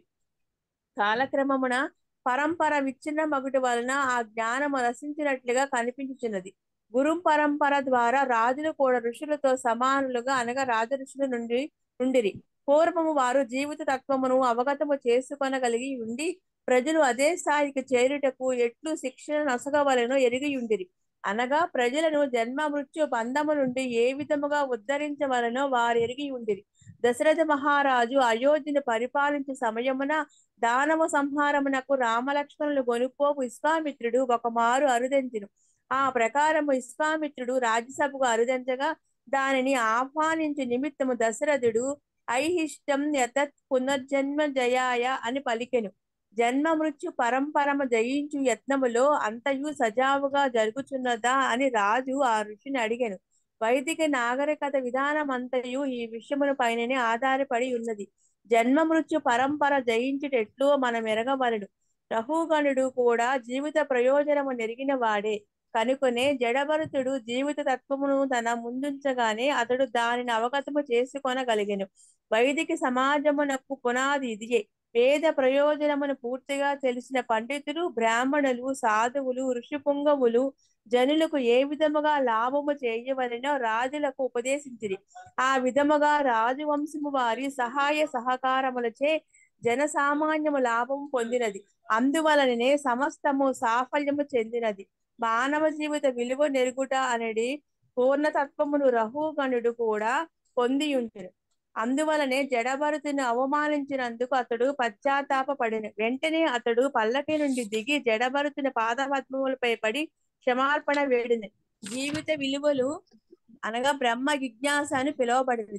కాలక్రమమున పరంపర విచ్ఛిన్న మగుటి వలన ఆ జ్ఞానము రసించినట్లుగా కనిపించుచున్నది గురు పరంపర ద్వారా రాజులు కూడా ఋషులతో సమానులుగా అనగా రాజఋషుల నుండి నుండిరి పూర్వము వారు జీవిత తత్వమును అవగతము చేసుకొనగలిగి ఉండి ప్రజలు అదే స్థాయికి చేరుటకు ఎట్లు శిక్షణ నొసగవలనో ఎరిగి ఉండిరి అనగా ప్రజలను జన్మ మృత్యు బంధము నుండి ఏ విధముగా ఉద్ధరించవలనో వారు ఎరిగి ఉండిరి దశరథ మహారాజు అయోధ్యను పరిపాలించే సమయమున దానవ సంహారమునకు రామలక్ష్మణులు గొనుపోపు విశ్వామిత్రుడు ఒక మారు అరుదెంచెను ఆ ప్రకారము విశ్వామిత్రుడు రాజ్యసభకు అరుదెంచగా దానిని ఆహ్వానించు నిమిత్తము దశరథుడు ఐహిష్టం యతత్ పునర్జన్మ జయాయ అని పలికెను జన్మ మృత్యు పరంపరమ జయించు యత్నములో అంతయు సజావుగా జరుగుచున్నదా అని రాజు ఆ ఋషిని అడిగాను వైదిక నాగరికత విధానం అంతయు ఈ విషయముల పైననే ఆధారపడి ఉన్నది జన్మ మృత్యు పరంపర జయించుటెట్లు మనం ఎరగవలను రహుగణుడు కూడా జీవిత ప్రయోజనము నెరిగిన వాడే కనుకొనే జడభరతుడు జీవిత తత్వమును తన ముందుంచగానే అతడు దానిని అవగతము చేసుకొనగలిగెను వైదిక సమాజమునకు పునాది ఇదియే వేద ప్రయోజనమును పూర్తిగా తెలిసిన పండితులు బ్రాహ్మణులు సాధువులు ఋషిపుంగవులు జనులకు ఏ విధముగా లాభము చేయవలనో రాజులకు ఉపదేశించిరి ఆ విధముగా రాజవంశము వారి సహాయ సహకారములచే జనసామాన్యము లాభము పొందినది అందువలననే సమస్తము సాఫల్యము చెందినది మానవ జీవిత విలువ నెరుగుట అనేది పూర్ణతత్వమును రహుగణుడు కూడా పొంది ఉంటును అందువలనే జడభరతుని అవమానించినందుకు అతడు పశ్చాత్తాపపడిన వెంటనే అతడు పల్లకి నుండి దిగి జడభరతుని పాదపద్మములపై పడి క్షమార్పణ వేడిని జీవిత విలువలు అనగా బ్రహ్మ జిజ్ఞాస అని పిలువబడింది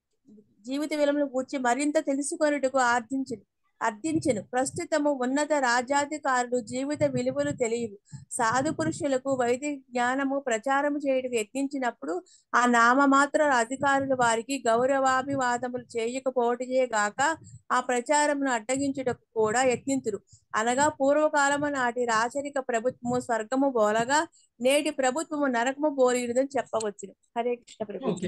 జీవిత విలువలను కూర్చి మరింత తెలుసుకొనుటకు ఆర్జించును అర్థించెను ప్రస్తుతము ఉన్నత రాజ్యాధికారులు జీవిత విలువలు తెలియవు సాధు పురుషులకు వైదిక జ్ఞానము ప్రచారము చేయటకు యత్నించినప్పుడు ఆ నామమాత్ర అధికారులు వారికి గౌరవాభివాదములు చేయకపోవటయే గాక ఆ ప్రచారమును అడ్డగించుటకు కూడా యత్నింతురు అనగా పూర్వకాలము నాటి రాచరిక ప్రభుత్వము స్వర్గము బోలగా నేటి ప్రభుత్వము నరకము బోలినదని చెప్పవచ్చును హరే కృష్ణ ప్రభు ఓకే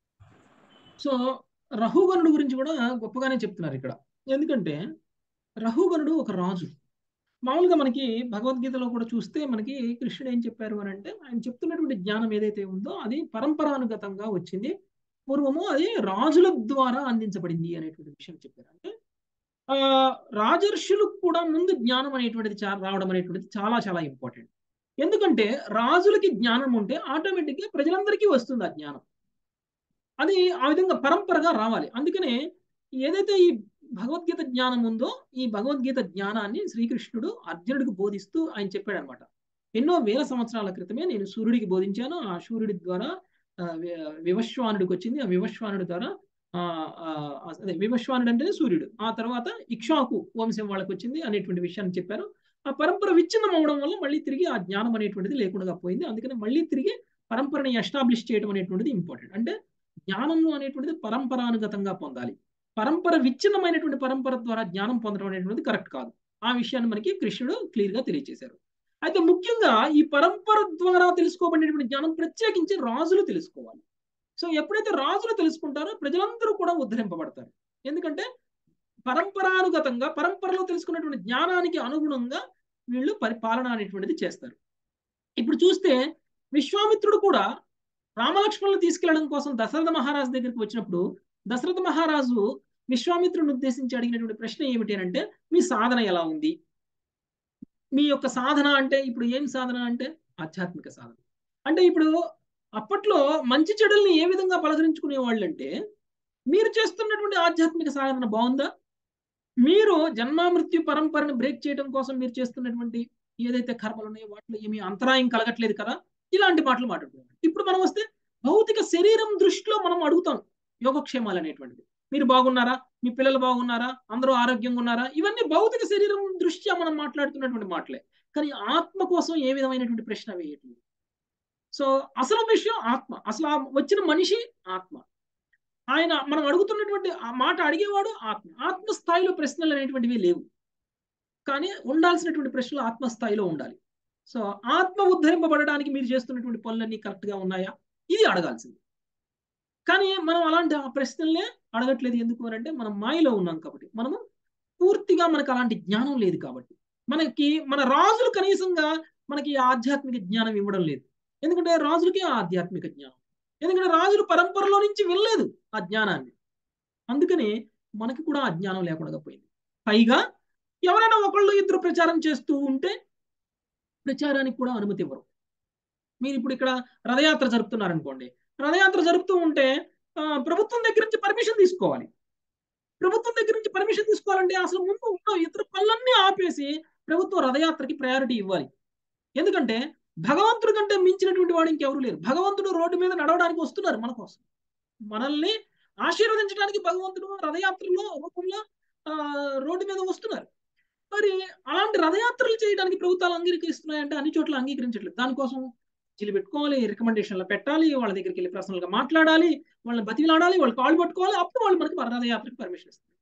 సో రహుగణుడు గురించి కూడా గొప్పగానే చెప్తున్నారు ఇక్కడ ఎందుకంటే రహుగణుడు ఒక రాజు మామూలుగా మనకి భగవద్గీతలో కూడా చూస్తే మనకి కృష్ణుడు ఏం చెప్పారు అని అంటే ఆయన చెప్తున్నటువంటి జ్ఞానం ఏదైతే ఉందో అది పరంపరానుగతంగా వచ్చింది పూర్వము అది రాజుల ద్వారా అందించబడింది అనేటువంటి విషయం చెప్పారు అంటే ఆ రాజర్షులకు కూడా ముందు జ్ఞానం అనేటువంటిది చా- రావడం అనేటువంటిది చాలా చాలా ఇంపార్టెంట్ ఎందుకంటే రాజులకి జ్ఞానం ఉంటే ఆటోమేటిక్గా ప్రజలందరికీ వస్తుంది ఆ జ్ఞానం అది ఆ విధంగా పరంపరగా రావాలి అందుకనే ఏదైతే ఈ భగవద్గీత జ్ఞానం ఉందో ఈ భగవద్గీత జ్ఞానాన్ని శ్రీకృష్ణుడు అర్జునుడికి బోధిస్తూ ఆయన చెప్పాడు అనమాట ఎన్నో వేల సంవత్సరాల క్రితమే నేను సూర్యుడికి బోధించాను ఆ సూర్యుడి ద్వారా ఆ, వి- వివశ్వానుడికి వచ్చింది ఆ వివశ్వానుడి ద్వారా ఆ, ఆ, అదే వివశ్వానుడు అంటే సూర్యుడు ఆ తర్వాత ఇక్ష్వాకు వంశం వాళ్ళకి వచ్చింది అనేటువంటి విషయాన్ని చెప్పారు ఆ పరంపర విచ్ఛిన్నం అవడం వల్ల మళ్ళీ తిరిగి ఆ జ్ఞానం అనేటువంటిది లేకుండా పోయింది అందుకని మళ్ళీ తిరిగి పరంపరని ఎస్టాబ్లిష్ చేయడం అనేటువంటిది ఇంపార్టెంట్ అంటే జ్ఞానము అనేటువంటిది పరంపరానుగతంగా పొందాలి పరంపర విచ్ఛిన్నమైనటువంటి పరంపర ద్వారా జ్ఞానం పొందడం అనేటువంటిది కరెక్ట్ కాదు ఆ విషయాన్ని మనకి కృష్ణుడు క్లియర్ గా తెలియజేశారు అయితే ముఖ్యంగా ఈ పరంపర ద్వారా తెలుసుకోబడినటువంటి జ్ఞానం ప్రత్యేకించి రాజులు తెలుసుకోవాలి సో ఎప్పుడైతే రాజులు తెలుసుకుంటారో ప్రజలందరూ కూడా ఉద్ధరింపబడతారు ఎందుకంటే పరంపరానుగతంగా పరంపరలో తెలుసుకున్నటువంటి జ్ఞానానికి అనుగుణంగా వీళ్ళు పరిపాలన అనేటువంటిది చేస్తారు ఇప్పుడు చూస్తే విశ్వామిత్రుడు కూడా రామలక్ష్మణులు తీసుకెళ్లడం కోసం దశరథ మహారాజు దగ్గరికి వచ్చినప్పుడు దశరథ మహారాజు విశ్వామిత్రుని ఉద్దేశించి అడిగినటువంటి ప్రశ్న ఏమిటి అని అంటే మీ సాధన ఎలా ఉంది మీ యొక్క సాధన అంటే ఇప్పుడు ఏం సాధన అంటే ఆధ్యాత్మిక సాధన అంటే ఇప్పుడు అప్పట్లో మంచి చెడుల్ని ఏ విధంగా పలకరించుకునే వాళ్ళు అంటే మీరు చేస్తున్నటువంటి ఆధ్యాత్మిక సాధన బాగుందా మీరు జన్మామృత్యు పరంపరని బ్రేక్ చేయడం కోసం మీరు చేస్తున్నటువంటి ఏదైతే కర్మలు ఉన్నాయో వాటిలో ఏమీ అంతరాయం కలగట్లేదు కదా ఇలాంటి మాటలు మాట్లాడుతున్నాం ఇప్పుడు మనం వస్తే భౌతిక శరీరం దృష్టిలో మనం అడుగుతాం యోగక్షేమాలు అనేటువంటిది మీరు బాగున్నారా మీ పిల్లలు బాగున్నారా అందరూ ఆరోగ్యంగా ఉన్నారా ఇవన్నీ భౌతిక శరీరం దృష్ట్యా మనం మాట్లాడుతున్నటువంటి మాటలే కానీ ఆత్మ కోసం ఏ విధమైనటువంటి ప్రశ్న వేయట్లేదు సో అసలు విషయం ఆత్మ అసలు ఆ వచ్చిన మనిషి ఆత్మ ఆయన మనం అడుగుతున్నటువంటి ఆ మాట అడిగేవాడు ఆత్మ ఆత్మ స్థాయిలో ప్రశ్నలు అనేటువంటివి లేవు కానీ ఉండాల్సినటువంటి ప్రశ్నలు ఆత్మ స్థాయిలో ఉండాలి సో ఆత్మ ఉద్ధరింపబడడానికి మీరు చేస్తున్నటువంటి పనులన్నీ కరెక్ట్గా ఉన్నాయా ఇది అడగాల్సింది కానీ మనం అలాంటి ఆ ప్రశ్నలనే అడగట్లేదు ఎందుకు అని అంటే మనం మాయలో ఉన్నాం కాబట్టి మనము పూర్తిగా మనకు అలాంటి జ్ఞానం లేదు కాబట్టి మనకి మన రాజులు కనీసంగా మనకి ఆధ్యాత్మిక జ్ఞానం ఇవ్వడం లేదు ఎందుకంటే రాజులకి ఆధ్యాత్మిక జ్ఞానం ఎందుకంటే రాజులు పరంపరలో నుంచి వెళ్ళలేదు ఆ జ్ఞానాన్ని అందుకని మనకి కూడా ఆ జ్ఞానం లేకుండా పోయింది పైగా ఎవరైనా ఒకళ్ళు ఇద్దరు ప్రచారం చేస్తూ ఉంటే ప్రచారానికి కూడా అనుమతి ఇవ్వరు మీరు ఇప్పుడు ఇక్కడ రథయాత్ర జరుపుతున్నారనుకోండి రథయాత్ర జరుపుతూ ఉంటే ప్రభుత్వం దగ్గర నుంచి పర్మిషన్ తీసుకోవాలి ప్రభుత్వం దగ్గర నుంచి పర్మిషన్ తీసుకోవాలంటే అసలు ముందు ఉన్న ఇతర పనులన్నీ ఆపేసి ప్రభుత్వం రథయాత్రకి ప్రయారిటీ ఇవ్వాలి ఎందుకంటే భగవంతుడి కంటే మించినటువంటి వాడు ఇంకెవరు లేరు భగవంతుడు రోడ్డు మీద నడవడానికి వస్తున్నారు మన కోసం మనల్ని ఆశీర్వదించడానికి భగవంతుడు రథయాత్రలో రూపంలో రోడ్డు మీద వస్తున్నారు మరి అలాంటి రథయాత్రలు చేయడానికి ప్రభుత్వాలు అంగీకరిస్తున్నాయంటే అన్ని చోట్ల అంగీకరించట్లేదు దానికోసం జిల్లు పెట్టుకోవాలి రికమెండేషన్లు పెట్టాలి వాళ్ళ దగ్గరికి వెళ్ళి పర్సనల్గా మాట్లాడాలి వాళ్ళని బతిలాడాలి వాళ్ళు కాళ్ళు పట్టుకోవాలి అప్పుడు వాళ్ళు మనకి రథయాత్రకి పర్మిషన్ ఇస్తారు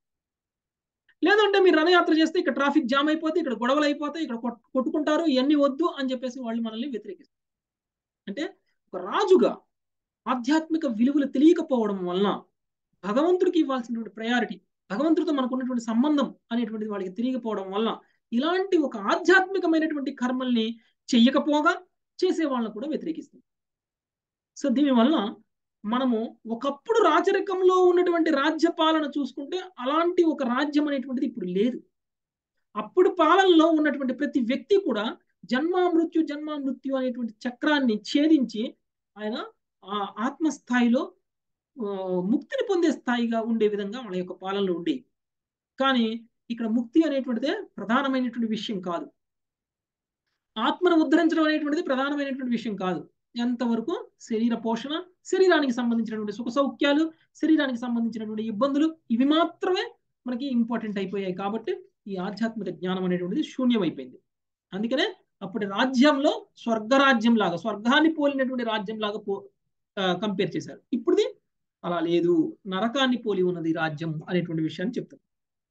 లేదంటే మీరు రథయాత్ర చేస్తే ఇక్కడ ట్రాఫిక్ జామ్ అయిపోతే ఇక్కడ గొడవలు అయిపోతాయి ఇక్కడ కొట్టుకుంటారు ఇవన్నీ వద్దు అని చెప్పేసి వాళ్ళు మనల్ని వ్యతిరేకిస్తారు అంటే ఒక రాజుగా ఆధ్యాత్మిక విలువలు తెలియకపోవడం వలన భగవంతుడికి ఇవ్వాల్సినటువంటి ప్రయారిటీ భగవంతుడితో మనకు ఉన్నటువంటి సంబంధం అనేటువంటిది వాళ్ళకి తిరిగిపోవడం వల్ల ఇలాంటి ఒక ఆధ్యాత్మికమైనటువంటి కర్మల్ని చెయ్యకపోగా చేసే వాళ్ళని కూడా వ్యతిరేకిస్తుంది సో దీనివల్ల మనము ఒకప్పుడు రాచరికంలో ఉన్నటువంటి రాజ్య పాలన చూసుకుంటే అలాంటి ఒక రాజ్యం అనేటువంటిది ఇప్పుడు లేదు అప్పుడు పాలనలో ఉన్నటువంటి ప్రతి వ్యక్తి కూడా జన్మామృత్యు జన్మామృత్యు అనేటువంటి చక్రాన్ని ఛేదించి ఆయన ఆ ఆత్మస్థాయిలో ముక్తిని పొందే స్థాయిగా ఉండే విధంగా వాళ్ళ యొక్క పాలనలో ఉండేవి కానీ ఇక్కడ ముక్తి అనేటువంటిదే ప్రధానమైనటువంటి విషయం కాదు ఆత్మను ఉద్ధరించడం అనేటువంటిది ప్రధానమైనటువంటి విషయం కాదు ఎంతవరకు శరీర పోషణ శరీరానికి సంబంధించినటువంటి సుఖ సౌఖ్యాలు శరీరానికి సంబంధించినటువంటి ఇబ్బందులు ఇవి మాత్రమే మనకి ఇంపార్టెంట్ అయిపోయాయి కాబట్టి ఈ ఆధ్యాత్మిక జ్ఞానం అనేటువంటిది శూన్యమైపోయింది అందుకనే అప్పటి రాజ్యంలో స్వర్గరాజ్యం లాగా స్వర్గాన్ని పోలినటువంటి రాజ్యం లాగా పో కంపేర్ చేశారు ఇప్పుడుది అలా లేదు నరకాన్ని పోలి ఉన్నది రాజ్యం అనేటువంటి విషయాన్ని చెప్తారు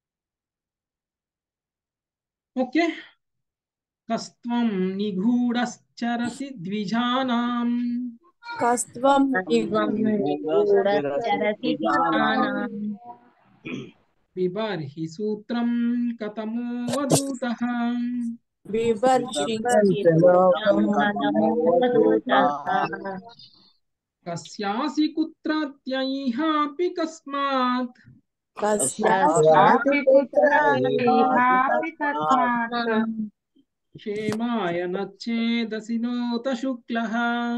ఓకే కస్త్వం నిగూఢశ్చరసి ద్విజానాం కస్త్వం బిబర్హి సూత్రం కథమో వదూత కస్యాసి కుత్రాత్యైహాపి కస్మాత్ क्षेमाय नच्छेदसिनोत शुक्लः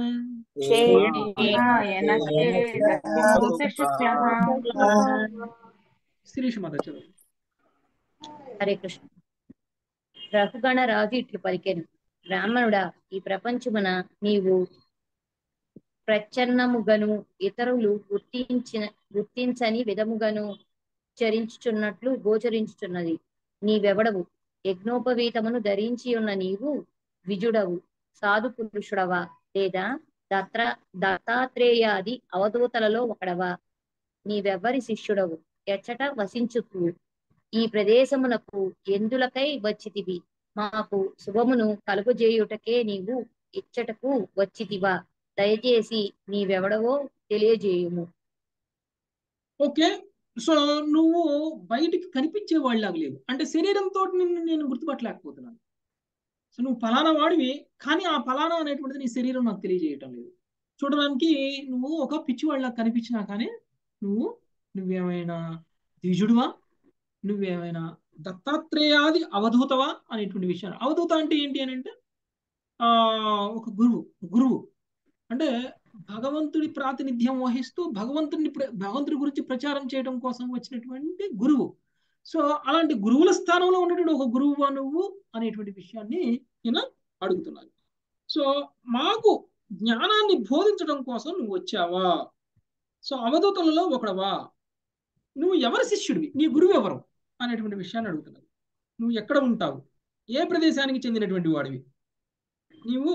శ్రీషుమాత చదువు హరే కృష్ణ రఘుగణ రాజు ఇట్లు పలికెను బ్రాహ్మణుడా ఈ ప్రపంచమున నీవు ప్రచన్నముగను ఇతరులు గుర్తించిన గుర్తించని విధముగను చరించుచున్నట్లు గోచరించుచున్నది నీవెవడవు యజ్ఞోపవీతమును ధరించి ఉన్న నీవు విజుడవు సాధు పురుషుడవా లేదా దత్ర దత్తాత్రేయాది అవధూతలలో ఒకడవా నీవెవ్వరి శిష్యుడవు ఎచ్చట వసించుతూ ఈ ప్రదేశమునకు ఎందులకై వచ్చితివి మాకు శుభమును కలుగజేయుటకే నీవు ఇచ్చటకు వచ్చితివా దయచేసి నీవెవడవో తెలియజేయుము ఓకే సో నువ్వు బయటికి కనిపించే వాళ్ళలాగా లేవు అంటే శరీరంతో నిన్ను నేను గుర్తుపట్టలేకపోతున్నాను సో నువ్వు ఫలానా వాడివి కానీ ఆ ఫలానా అనేటువంటిది నీ శరీరం నాకు తెలియజేయటం లేదు చూడడానికి నువ్వు ఒక పిచ్చివాళ్ళగా కనిపించినా కానీ నువ్వు నువ్వేమైనా ద్విజుడువా నువ్వేమైనా దత్తాత్రేయాది అవధూతవా అనేటువంటి విషయాన్ని అవధూత అంటే ఏంటి అని అంటే ఆ ఒక గురువు గురువు అంటే భగవంతుడి ప్రాతినిధ్యం వహిస్తూ భగవంతుడిని ప్ర- భగవంతుడి గురించి ప్రచారం చేయడం కోసం వచ్చినటువంటి గురువు సో అలాంటి గురువుల స్థానంలో ఉన్నటువంటి ఒక గురువు నువ్వు అనేటువంటి విషయాన్ని ఈయన అడుగుతున్నారు సో మాకు జ్ఞానాన్ని బోధించడం కోసం నువ్వు వచ్చావా సో అవధూతలలో ఒకడవా నువ్వు ఎవరి శిష్యుడివి నీ గురువు ఎవరు అనేటువంటి విషయాన్ని అడుగుతున్నారు నువ్వు ఎక్కడ ఉంటావు ఏ ప్రదేశానికి చెందినటువంటి వాడివి నీవు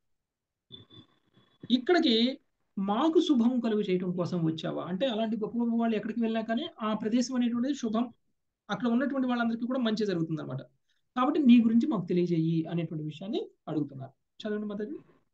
ఇక్కడికి మాకు శుభం కలుగు చేయడం కోసం వచ్చావా అంటే అలాంటి గొప్ప గొప్ప వాళ్ళు ఎక్కడికి వెళ్ళా కానీ ఆ ప్రదేశం అనేటువంటిది శుభం అక్కడ ఉన్నటువంటి వాళ్ళందరికీ కూడా మంచి జరుగుతుంది అనమాట కాబట్టి నీ గురించి మాకు తెలియజేయి అనేటువంటి విషయాన్ని అడుగుతున్నారు చదవండి మాతాజీ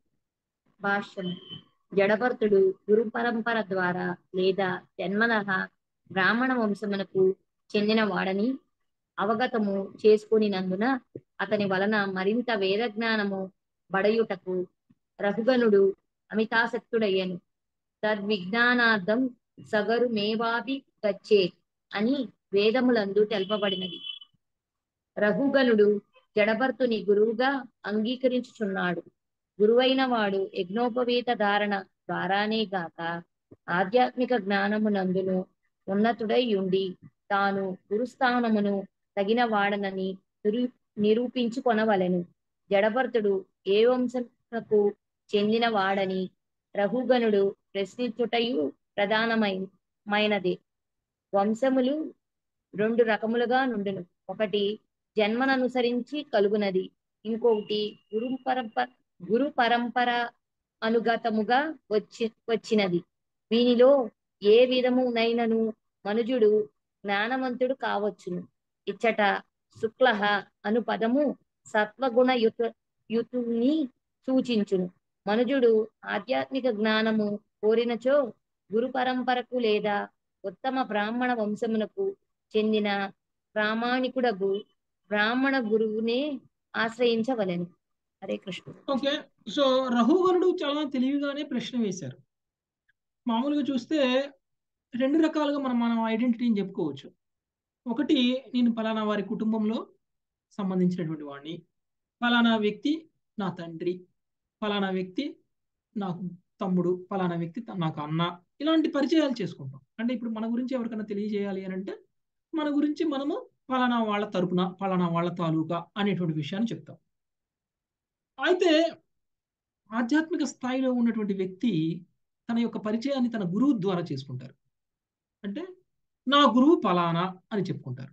భాష్యం జడభర్తుడు గురు పరంపర ద్వారా లేదా జన్మనః బ్రాహ్మణ వంశమునకు చెందిన వాడని అవగతము చేసుకునినందున అతని వలన మరింత వేద జ్ఞానము బడయుటకు రఘుగనుడు అమితాసక్తుడయ్యను తద్విజ్ఞానార్థం సగరు మేవాపి గచ్చే అని వేదములందు తెలపబడినది రఘుగనుడు జడభర్తుని గురువుగా అంగీకరించుచున్నాడు గురువైన వాడు యజ్ఞోపవీత ధారణ ద్వారానే గాక ఆధ్యాత్మిక జ్ఞానమునందును ఉన్నతుడై ఉండి తాను గురుస్థానమును తగిన వాడనని నిరూ నిరూపించుకొనవలెను జడభర్తుడు ఏ వంశమునకు చెందిన వాడని రఘుగనుడు ప్రశ్నించుటయు ప్రధానమైనదే వంశములు రెండు రకములుగా నుండును ఒకటి జన్మననుసరించి కలుగునది ఇంకొకటి గురు పరంపర గురు పరంపర అనుగతముగా వచ్చి వచ్చినది వీనిలో ఏ విధమునైనను మనుజుడు జ్ఞానవంతుడు కావచ్చును ఇచ్చట శుక్ల అను పదము సత్వగుణ యుత యుతుని సూచించును మనుజుడు ఆధ్యాత్మిక జ్ఞానము కోరినచో గురు పరంపరకు లేదా ఉత్తమ బ్రాహ్మణ వంశమునకు చెందిన ప్రామాణికుడగు బ్రాహ్మణ గురువునే ఆశ్రయించవలెను హరే కృష్ణ ఓకే సో రఘుగనుడు చాలా తెలివిగానే ప్రశ్న వేశారు మామూలుగా చూస్తే రెండు రకాలుగా మనం మనం ఐడెంటిటీని చెప్పుకోవచ్చు ఒకటి నేను పలానా వారి కుటుంబంలో సంబంధించినటువంటి వాడిని పలానా వ్యక్తి నా తండ్రి పలానా వ్యక్తి నాకు తమ్ముడు పలానా వ్యక్తి త- నాకు అన్న ఇలాంటి పరిచయాలు చేసుకుంటాం అంటే ఇప్పుడు మన గురించి ఎవరికైనా తెలియజేయాలి అని అంటే మన గురించి మనము పలానా వాళ్ళ తరపున పలానా వాళ్ళ తాలూకా అనేటువంటి విషయాన్ని చెప్తాం అయితే ఆధ్యాత్మిక స్థాయిలో ఉన్నటువంటి వ్యక్తి తన యొక్క పరిచయాన్ని తన గురువు ద్వారా చేసుకుంటారు అంటే నా గురువు పలానా అని చెప్పుకుంటారు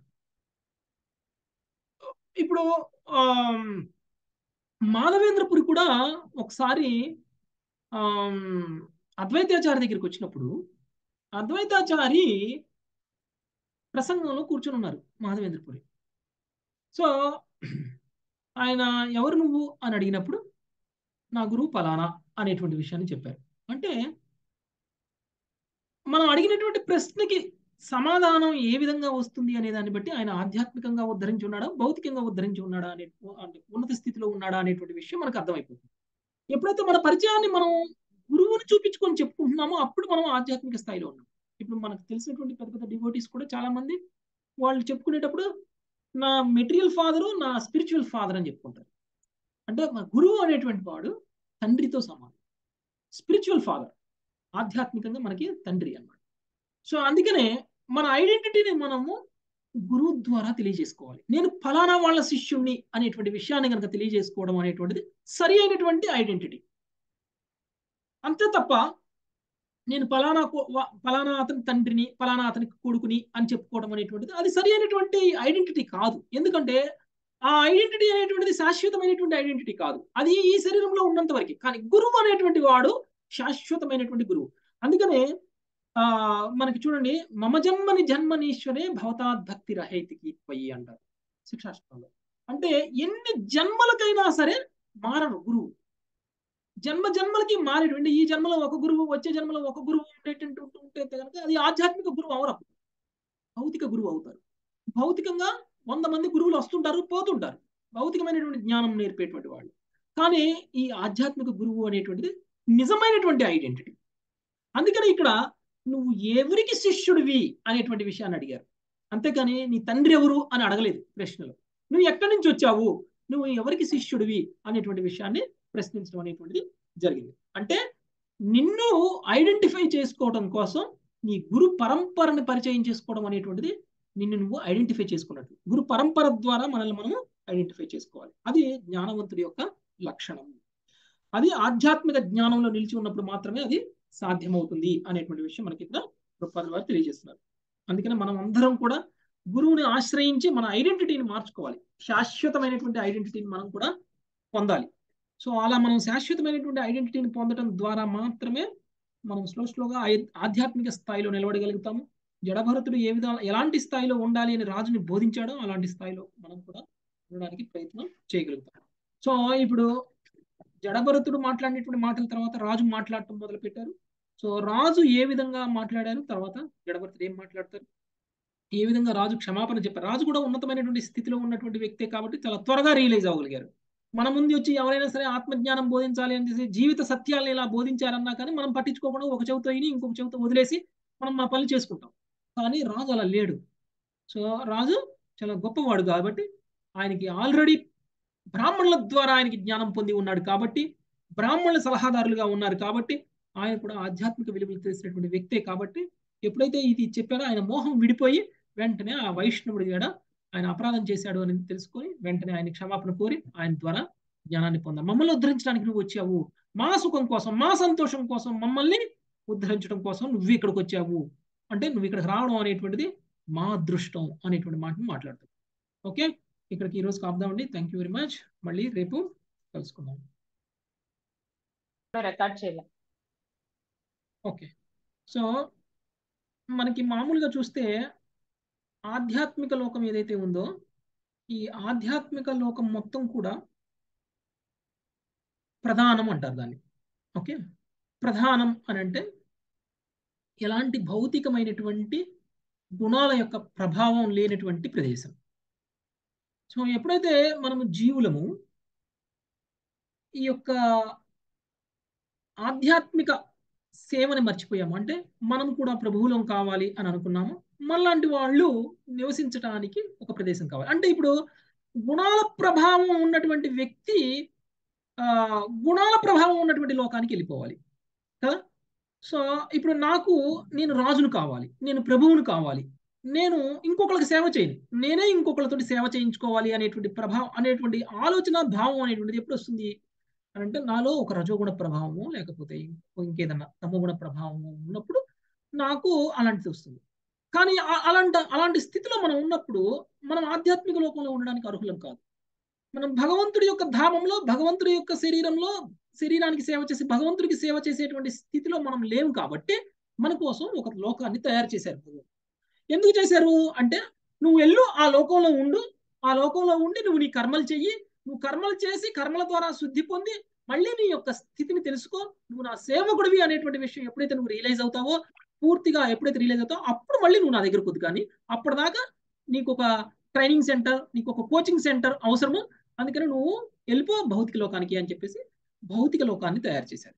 ఇప్పుడు ఆమ్, మాధవేంద్రపురి కూడా ఒకసారి ఆమ్, అద్వైతాచారి దగ్గరికి వచ్చినప్పుడు అద్వైతాచారి ప్రసంగంలో కూర్చొని ఉన్నారు మాధవేంద్రపురి సో ఆయన ఎవరు నువ్వు అని అడిగినప్పుడు నా గురువు పలానా అనేటువంటి విషయాన్ని చెప్పారు అంటే మనం అడిగినటువంటి ప్రశ్నకి సమాధానం ఏ విధంగా వస్తుంది అనే దాన్ని బట్టి ఆయన ఆధ్యాత్మికంగా ఉద్ధరించి ఉన్నాడా భౌతికంగా ఉద్ధరించి ఉన్నాడా అనే అంటే ఉన్నత స్థితిలో ఉన్నాడా అనేటువంటి విషయం మనకు అర్థమైపోతుంది ఎప్పుడైతే మన పరిచయాన్ని మనం గురువుని చూపించుకొని చెప్పుకుంటున్నామో అప్పుడు మనం ఆధ్యాత్మిక స్థాయిలో ఉన్నాం ఇప్పుడు మనకు తెలిసినటువంటి పెద్ద పెద్ద డివోటీస్ కూడా చాలా మంది వాళ్ళు చెప్పుకునేటప్పుడు నా మెటీరియల్ ఫాదరు నా స్పిరిచువల్ ఫాదర్ అని చెప్పుకుంటారు అంటే మన గురువు అనేటువంటి వాడు తండ్రితో సమానం స్పిరిచువల్ ఫాదర్ ఆధ్యాత్మికంగా మనకి తండ్రి అన్నమాట సో అందుకనే మన ఐడెంటిటీని మనము గురువు ద్వారా తెలియజేసుకోవాలి నేను ఫలానా వాళ్ళ శిష్యుణ్ణి అనేటువంటి విషయాన్ని కనుక తెలియజేసుకోవడం అనేటువంటిది సరి అయినటువంటి ఐడెంటిటీ అంతే తప్ప నేను ఫలానా కో- వా- ఫలానా అతని తండ్రిని ఫలానా అతని కొడుకుని అని చెప్పుకోవడం అనేటువంటిది అది సరి అయినటువంటి ఐడెంటిటీ కాదు ఎందుకంటే ఆ ఐడెంటిటీ అనేటువంటిది శాశ్వతమైనటువంటి ఐడెంటిటీ కాదు అది ఈ శరీరంలో ఉన్నంత వరకు కానీ గురువు అనేటువంటి వాడు శాశ్వతమైనటువంటి గురువు అందుకనే ఆ మనకి చూడండి మమ జన్మని జన్మనీశ్వరే భవతాద్భక్తి రహైతికి పోయి అంటారు శిక్షాస్త్రంలో అంటే ఎన్ని జన్మలకైనా సరే మారను గురువు జన్మ జన్మలకి మారేటువంటి ఈ జన్మలో ఒక గురువు వచ్చే జన్మలో ఒక గురువు ఉండేటువంటి ఉంటే కనుక అది ఆధ్యాత్మిక గురువు అవరు అప్పుడు. భౌతిక గురువు అవుతారు భౌతికంగా వంద మంది గురువులు వస్తుంటారు పోతుంటారు భౌతికమైనటువంటి జ్ఞానం నేర్పేటువంటి వాళ్ళు కానీ ఈ ఆధ్యాత్మిక గురువు అనేటువంటిది నిజమైనటువంటి ఐడెంటిటీ అందుకని ఇక్కడ నువ్వు ఎవరికి శిష్యుడివి అనేటువంటి విషయాన్ని అడిగారు అంతేకాని నీ తండ్రి ఎవరు అని అడగలేదు ప్రశ్నలు నువ్వు ఎక్కడి నుంచి వచ్చావు నువ్వు ఎవరికి శిష్యుడివి అనేటువంటి విషయాన్ని ప్రశ్నించడం అనేటువంటిది జరిగింది అంటే నిన్ను ఐడెంటిఫై చేసుకోవడం కోసం నీ గురు పరంపరని పరిచయం చేసుకోవడం అనేటువంటిది నిన్ను నువ్వు ఐడెంటిఫై చేసుకున్నట్టు గురు పరంపర ద్వారా మనల్ని మనము ఐడెంటిఫై చేసుకోవాలి అది జ్ఞానవంతుడి యొక్క లక్షణం అది ఆధ్యాత్మిక జ్ఞానంలో నిలిచి ఉన్నప్పుడు మాత్రమే అది సాధ్యమవుతుంది అనేటువంటి విషయం మనకి ఇక్కడ ప్రొఫాదర్ వారు తెలియజేస్తున్నారు అందుకని మనం అందరం కూడా గురువుని ఆశ్రయించి మన ఐడెంటిటీని మార్చుకోవాలి శాశ్వతమైనటువంటి ఐడెంటిటీని మనం కూడా పొందాలి సో అలా మనం శాశ్వతమైనటువంటి ఐడెంటిటీని పొందడం ద్వారా మాత్రమే మనం స్లో స్లోగా ఆధ్యాత్మిక స్థాయిలో నిలబడగలుగుతాము జడభరతుడు ఏ విధంగా ఎలాంటి స్థాయిలో ఉండాలి అని రాజుని బోధించాడో అలాంటి స్థాయిలో మనం కూడా ఉండడానికి ప్రయత్నం చేయగలుగుతాం సో ఇప్పుడు జడభరతుడు మాట్లాడినటువంటి మాటల తర్వాత రాజు మాట్లాడటం మొదలు పెట్టారు సో రాజు ఏ విధంగా మాట్లాడారు తర్వాత జడభరతుడు ఏం మాట్లాడతారు ఏ విధంగా రాజు క్షమాపణ చెప్పారు రాజు కూడా ఉన్నతమైనటువంటి స్థితిలో ఉన్నటువంటి వ్యక్తే కాబట్టి చాలా త్వరగా రియలైజ్ అవ్వగలిగారు మన ముందు వచ్చి ఎవరైనా సరే ఆత్మజ్ఞానం బోధించాలి అని చేసి జీవిత సత్యాలను ఇలా బోధించారన్నా కానీ మనం పట్టించుకోకుండా ఒక చెవితో విని ఇంకొక చెవితో వదిలేసి మనం మా పనులు చేసుకుంటాం కానీ రాజు అలా లేడు సో రాజు చాలా గొప్పవాడు కాబట్టి ఆయనకి ఆల్రెడీ బ్రాహ్మణుల ద్వారా ఆయనకి జ్ఞానం పొంది ఉన్నాడు కాబట్టి బ్రాహ్మణుల సలహాదారులుగా ఉన్నారు కాబట్టి ఆయన కూడా ఆధ్యాత్మిక విలువలు తెలిసినటువంటి వ్యక్తే కాబట్టి ఎప్పుడైతే ఇది చెప్పారో ఆయన మోహం విడిపోయి వెంటనే ఆ వైష్ణవుడి కూడా ఆయన అపరాధం చేశాడు అని తెలుసుకొని వెంటనే ఆయన క్షమాపణ కోరి ఆయన ద్వారా జ్ఞానాన్ని పొందాం మమ్మల్ని ఉద్ధరించడానికి నువ్వు వచ్చావు మా సుఖం కోసం మా సంతోషం కోసం మమ్మల్ని ఉద్ధరించడం కోసం నువ్వు ఇక్కడికి వచ్చావు అంటే నువ్వు ఇక్కడికి రావడం అనేటువంటిది మా అదృష్టం అనేటువంటి మాటను మాట్లాడుతాం ఓకే ఇక్కడికి ఈరోజు కాపుదామండి థ్యాంక్ యూ వెరీ మచ్ మళ్ళీ రేపు కలుసుకుందాం రికార్డ్ చేయాలి ఓకే సో మనకి మామూలుగా చూస్తే ఆధ్యాత్మిక లోకం ఏదైతే ఉందో ఈ ఆధ్యాత్మిక లోకం మొత్తం కూడా ప్రధానం అంటారు దాన్ని ఓకే ప్రధానం అని అంటే ఎలాంటి భౌతికమైనటువంటి గుణాల యొక్క ప్రభావం లేనటువంటి ప్రదేశం సో ఎప్పుడైతే మనము జీవులము ఈ యొక్క ఆధ్యాత్మిక సేవని మర్చిపోయాము అంటే మనం కూడా ప్రభువులం కావాలి అని అనుకున్నాము మనలాంటి వాళ్ళు నివసించడానికి ఒక ప్రదేశం కావాలి అంటే ఇప్పుడు గుణాల ప్రభావం ఉన్నటువంటి వ్యక్తి ఆ గుణాల ప్రభావం ఉన్నటువంటి లోకానికి వెళ్ళిపోవాలి కదా సో ఇప్పుడు నాకు నేను రాజును కావాలి నేను ప్రభువును కావాలి నేను ఇంకొకరికి సేవ చేయను నేనే ఇంకొకరితో సేవ చేయించుకోవాలి అనేటువంటి ప్రభావం అనేటువంటి ఆలోచన భావం అనేటువంటిది ఎప్పుడు వస్తుంది అని అంటే నాలో ఒక రజోగుణ ప్రభావము లేకపోతే ఇంకేదన్నా తమోగుణ ప్రభావము ఉన్నప్పుడు నాకు అలాంటిది వస్తుంది కానీ అలాంటి అలాంటి స్థితిలో మనం ఉన్నప్పుడు మనం ఆధ్యాత్మిక లోకంలో ఉండడానికి అర్హులం కాదు మనం భగవంతుడి యొక్క ధామంలో భగవంతుడి యొక్క శరీరంలో శరీరానికి సేవ చేసి భగవంతుడికి సేవ చేసేటువంటి స్థితిలో మనం లేవు కాబట్టి మన కోసం ఒక లోకాన్ని తయారు చేశారు భగవంతుడు ఎందుకు చేశారు అంటే నువ్వు వెళ్ళు ఆ లోకంలో ఉండు ఆ లోకంలో ఉండి నువ్వు నీ కర్మలు చెయ్యి నువ్వు కర్మలు చేసి కర్మల ద్వారా శుద్ధి పొంది మళ్ళీ నీ యొక్క స్థితిని తెలుసుకో నువ్వు నా సేవకుడివి అనేటువంటి విషయం ఎప్పుడైతే నువ్వు రియలైజ్ అవుతావో పూర్తిగా ఎప్పుడైతే రియలైజ్ అవుతావో అప్పుడు మళ్ళీ నువ్వు నా దగ్గర కొద్ది కానీ అప్పటిదాకా నీకు ఒక ట్రైనింగ్ సెంటర్ నీకు ఒక కోచింగ్ సెంటర్ అవసరము అందుకని నువ్వు వెళ్ళిపో భౌతిక లోకానికి అని చెప్పేసి భౌతిక లోకాన్ని తయారు చేశారు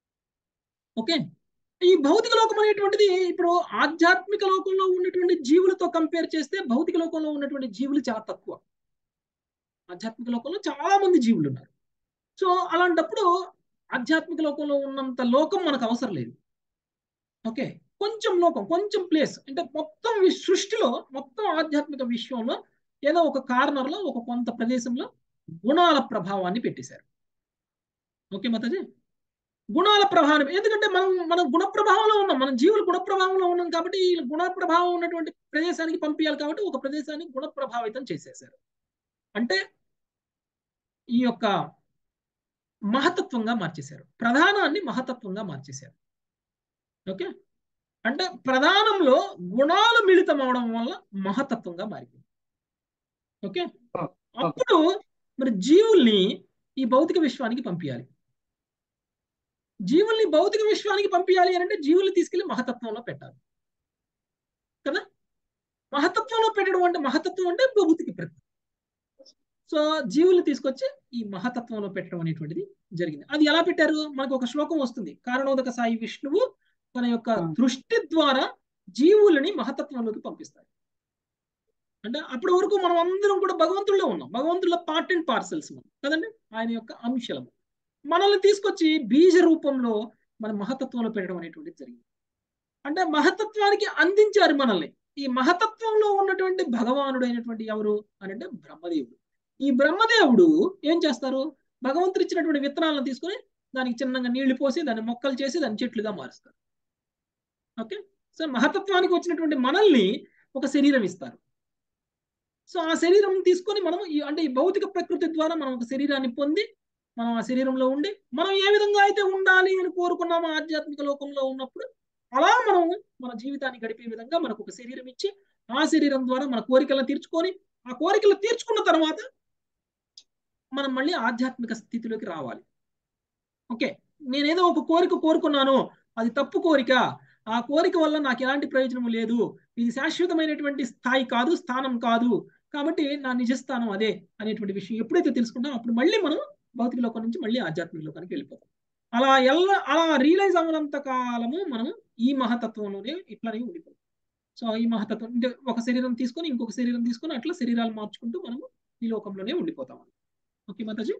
ఓకే ఈ భౌతిక లోకం అనేటువంటిది ఇప్పుడు ఆధ్యాత్మిక లోకంలో ఉన్నటువంటి జీవులతో కంపేర్ చేస్తే భౌతిక లోకంలో ఉన్నటువంటి జీవులు చాలా తక్కువ ఆధ్యాత్మిక లోకంలో చాలా మంది జీవులు ఉన్నారు సో అలాంటప్పుడు ఆధ్యాత్మిక లోకంలో ఉన్నంత లోకం మనకు అవసరం లేదు ఓకే కొంచెం లోకం కొంచెం ప్లేస్ అంటే మొత్తం సృష్టిలో మొత్తం ఆధ్యాత్మిక విశ్వంలో ఏదో ఒక కార్నర్లో ఒక కొంత ప్రదేశంలో గుణాల ప్రభావాన్ని పెట్టేశారు ఓకే మాతాజీ గుణాల ప్రభావం ఎందుకంటే మనం మనం గుణ ప్రభావంలో ఉన్నాం మనం జీవులు గుణ ప్రభావంలో ఉన్నాం కాబట్టి ఈ గుణ ప్రభావం ఉన్నటువంటి ప్రదేశానికి పంపించాలి కాబట్టి ఒక ప్రదేశాన్ని గుణ ప్రభావితం చేసేసారు అంటే ఈ యొక్క మహతత్వంగా మార్చేశారు ప్రధానాన్ని మహతత్వంగా మార్చేశారు ఓకే అంటే ప్రధానంలో గుణాలు మిళితం అవడం వల్ల మహతత్వంగా మారిపోయింది ఓకే అప్పుడు మరి జీవుల్ని ఈ భౌతిక విశ్వానికి పంపించాలి జీవుల్ని భౌతిక విశ్వానికి పంపించాలి అని అంటే జీవుల్ని తీసుకెళ్లి మహతత్వంలో పెట్టాలి కదా మహతత్వంలో పెట్టడం అంటే మహతత్వం అంటే భౌతిక ప్రతి సో జీవులు తీసుకొచ్చి ఈ మహతత్వంలో పెట్టడం అనేటువంటిది జరిగింది అది ఎలా పెట్టారు మనకు ఒక శ్లోకం వస్తుంది కారణోదక సాయి విష్ణువు తన యొక్క దృష్టి ద్వారా జీవులని మహతత్వంలోకి పంపిస్తాడు అంటే అప్పటి వరకు మనం అందరం కూడా భగవంతుల్లో ఉన్నాం భగవంతుల్లో పార్ట్ అండ్ పార్సల్స్ మనం కదండి ఆయన యొక్క అంశలము మనల్ని తీసుకొచ్చి బీజ రూపంలో మన మహతత్వంలో పెట్టడం అనేటువంటిది జరిగింది అంటే మహతత్వానికి అందించారు మనల్ని ఈ మహతత్వంలో ఉన్నటువంటి భగవానుడు అయినటువంటి ఎవరు అని అంటే బ్రహ్మదేవుడు ఈ బ్రహ్మదేవుడు ఏం చేస్తారు భగవంతుడు ఇచ్చినటువంటి విత్తనాలను తీసుకొని దానికి చిన్నగా నీళ్లు పోసి దాన్ని మొక్కలు చేసి దాన్ని చెట్లుగా మారుస్తారు ఓకే సో మహతత్వానికి వచ్చినటువంటి మనల్ని ఒక శరీరం ఇస్తారు సో ఆ శరీరం తీసుకొని మనం ఈ అంటే ఈ భౌతిక ప్రకృతి ద్వారా మనం ఒక శరీరాన్ని పొంది మనం ఆ శరీరంలో ఉండి మనం ఏ విధంగా అయితే ఉండాలి అని కోరుకున్నామో ఆధ్యాత్మిక లోకంలో ఉన్నప్పుడు అలా మనం మన జీవితాన్ని గడిపే విధంగా మనకు ఒక శరీరం ఇచ్చి ఆ శరీరం ద్వారా మన కోరికలను తీర్చుకొని ఆ కోరికలు తీర్చుకున్న తర్వాత మనం మళ్ళీ ఆధ్యాత్మిక స్థితిలోకి రావాలి ఓకే నేనేదో ఒక కోరిక కోరుకున్నాను అది తప్పు కోరిక ఆ కోరిక వల్ల నాకు ఎలాంటి ప్రయోజనం లేదు ఇది శాశ్వతమైనటువంటి స్థాయి కాదు స్థానం కాదు కాబట్టి నా నిజస్థానం అదే అనేటువంటి విషయం ఎప్పుడైతే తెలుసుకుంటామో అప్పుడు మళ్ళీ మనం భౌతిక లోకం నుంచి మళ్ళీ ఆధ్యాత్మిక లోకానికి వెళ్ళిపోతాం అలా ఎల్ల అలా రియలైజ్ అవ్వనంత కాలము మనం ఈ మహతత్వంలోనే ఇట్లానే ఉండిపోతాం సో ఈ మహతత్వం అంటే ఒక శరీరం తీసుకొని ఇంకొక శరీరం తీసుకొని అట్లా శరీరాలు మార్చుకుంటూ మనము ఈ లోకంలోనే ఉండిపోతాం ఓకే మాతాజీ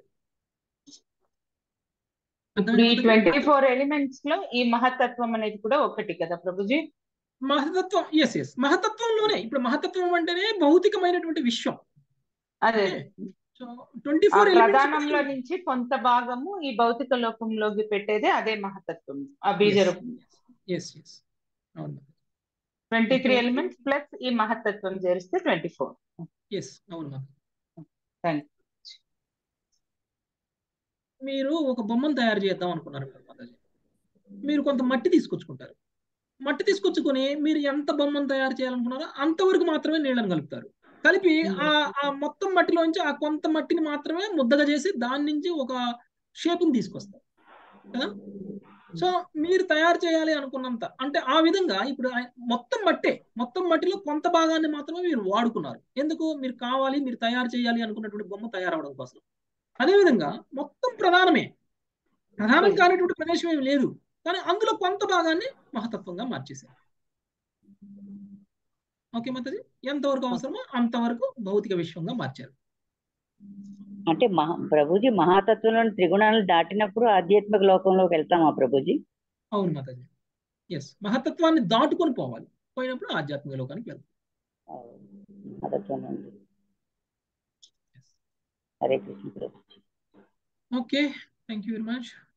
ఇప్పుడు ఈ ట్వంటీ ఫోర్ ఎలిమెంట్స్ లో ఈ మహతత్వం అనేది కూడా ఒకటి కదా ప్రభుజీ మహతత్వం ఎస్ ఎస్ మహతత్వంలోనే ఇప్పుడు మహతత్వం అంటేనే భౌతికమైనటువంటి విశ్వం అదే సో ట్వంటీ ఆ ఫోర్ ప్రధానంలో నుంచి కొంత భాగము ఈ భౌతిక లోకంలోకి పెట్టేదే అదే మహతత్వం ఆ బీజ రూపం ఎస్ ఎస్ అవును ట్వంటీ త్రీ ఎలిమెంట్స్ ప్లస్ ఈ మహతత్వం చేరిస్తే ట్వంటీ ఫోర్ ఎస్ అవును మాత థ్యాంక్ మీరు ఒక బొమ్మను తయారు చేద్దాం అనుకున్నారు ఇప్పుడు మాతాజీ మీరు కొంత మట్టి తీసుకొచ్చుకుంటారు మట్టి తీసుకొచ్చుకొని మీరు ఎంత బొమ్మను తయారు చేయాలనుకున్నారో అంతవరకు మాత్రమే నీళ్ళని కలుపుతారు కలిపి ఆ ఆ మొత్తం మట్టిలోంచి ఆ కొంత మట్టిని మాత్రమే ముద్దగా చేసి దాని నుంచి ఒక షేప్ని తీసుకొస్తారు కదా సో మీరు తయారు చేయాలి అనుకున్నంత అంటే ఆ విధంగా ఇప్పుడు ఆయ- మొత్తం మట్టే మొత్తం మట్టిలో కొంత భాగాన్ని మాత్రమే మీరు వాడుకున్నారు ఎందుకు మీరు కావాలి మీరు తయారు చేయాలి అనుకున్నటువంటి బొమ్మ తయారవడం కోసం అదేవిధంగా మొత్తం ప్రధానమే ప్రధానం కానిటువంటి ప్రదేశం ఏమి లేదు కానీ అందులో కొంత భాగాన్ని మహతత్వంగా మార్చేశారు ఓకే మాతాజీ ఎంతవరకు అవసరమో అంతవరకు భౌతిక విశ్వంగా మార్చారు అంటే మహా ప్రభుజీ మహాతత్వంలోని త్రిగుణాలను దాటినప్పుడు ఆధ్యాత్మిక లోకంలోకి వెళ్తామా ప్రభుజీ అవును మాతాజీ ఎస్ మహతత్వాన్ని దాటుకొని పోవాలి పోయినప్పుడు ఆధ్యాత్మిక లోకానికి వెళ్తాం మహతత్వం నుండి హరే కృష్ణ ప్రభు okay thank you very much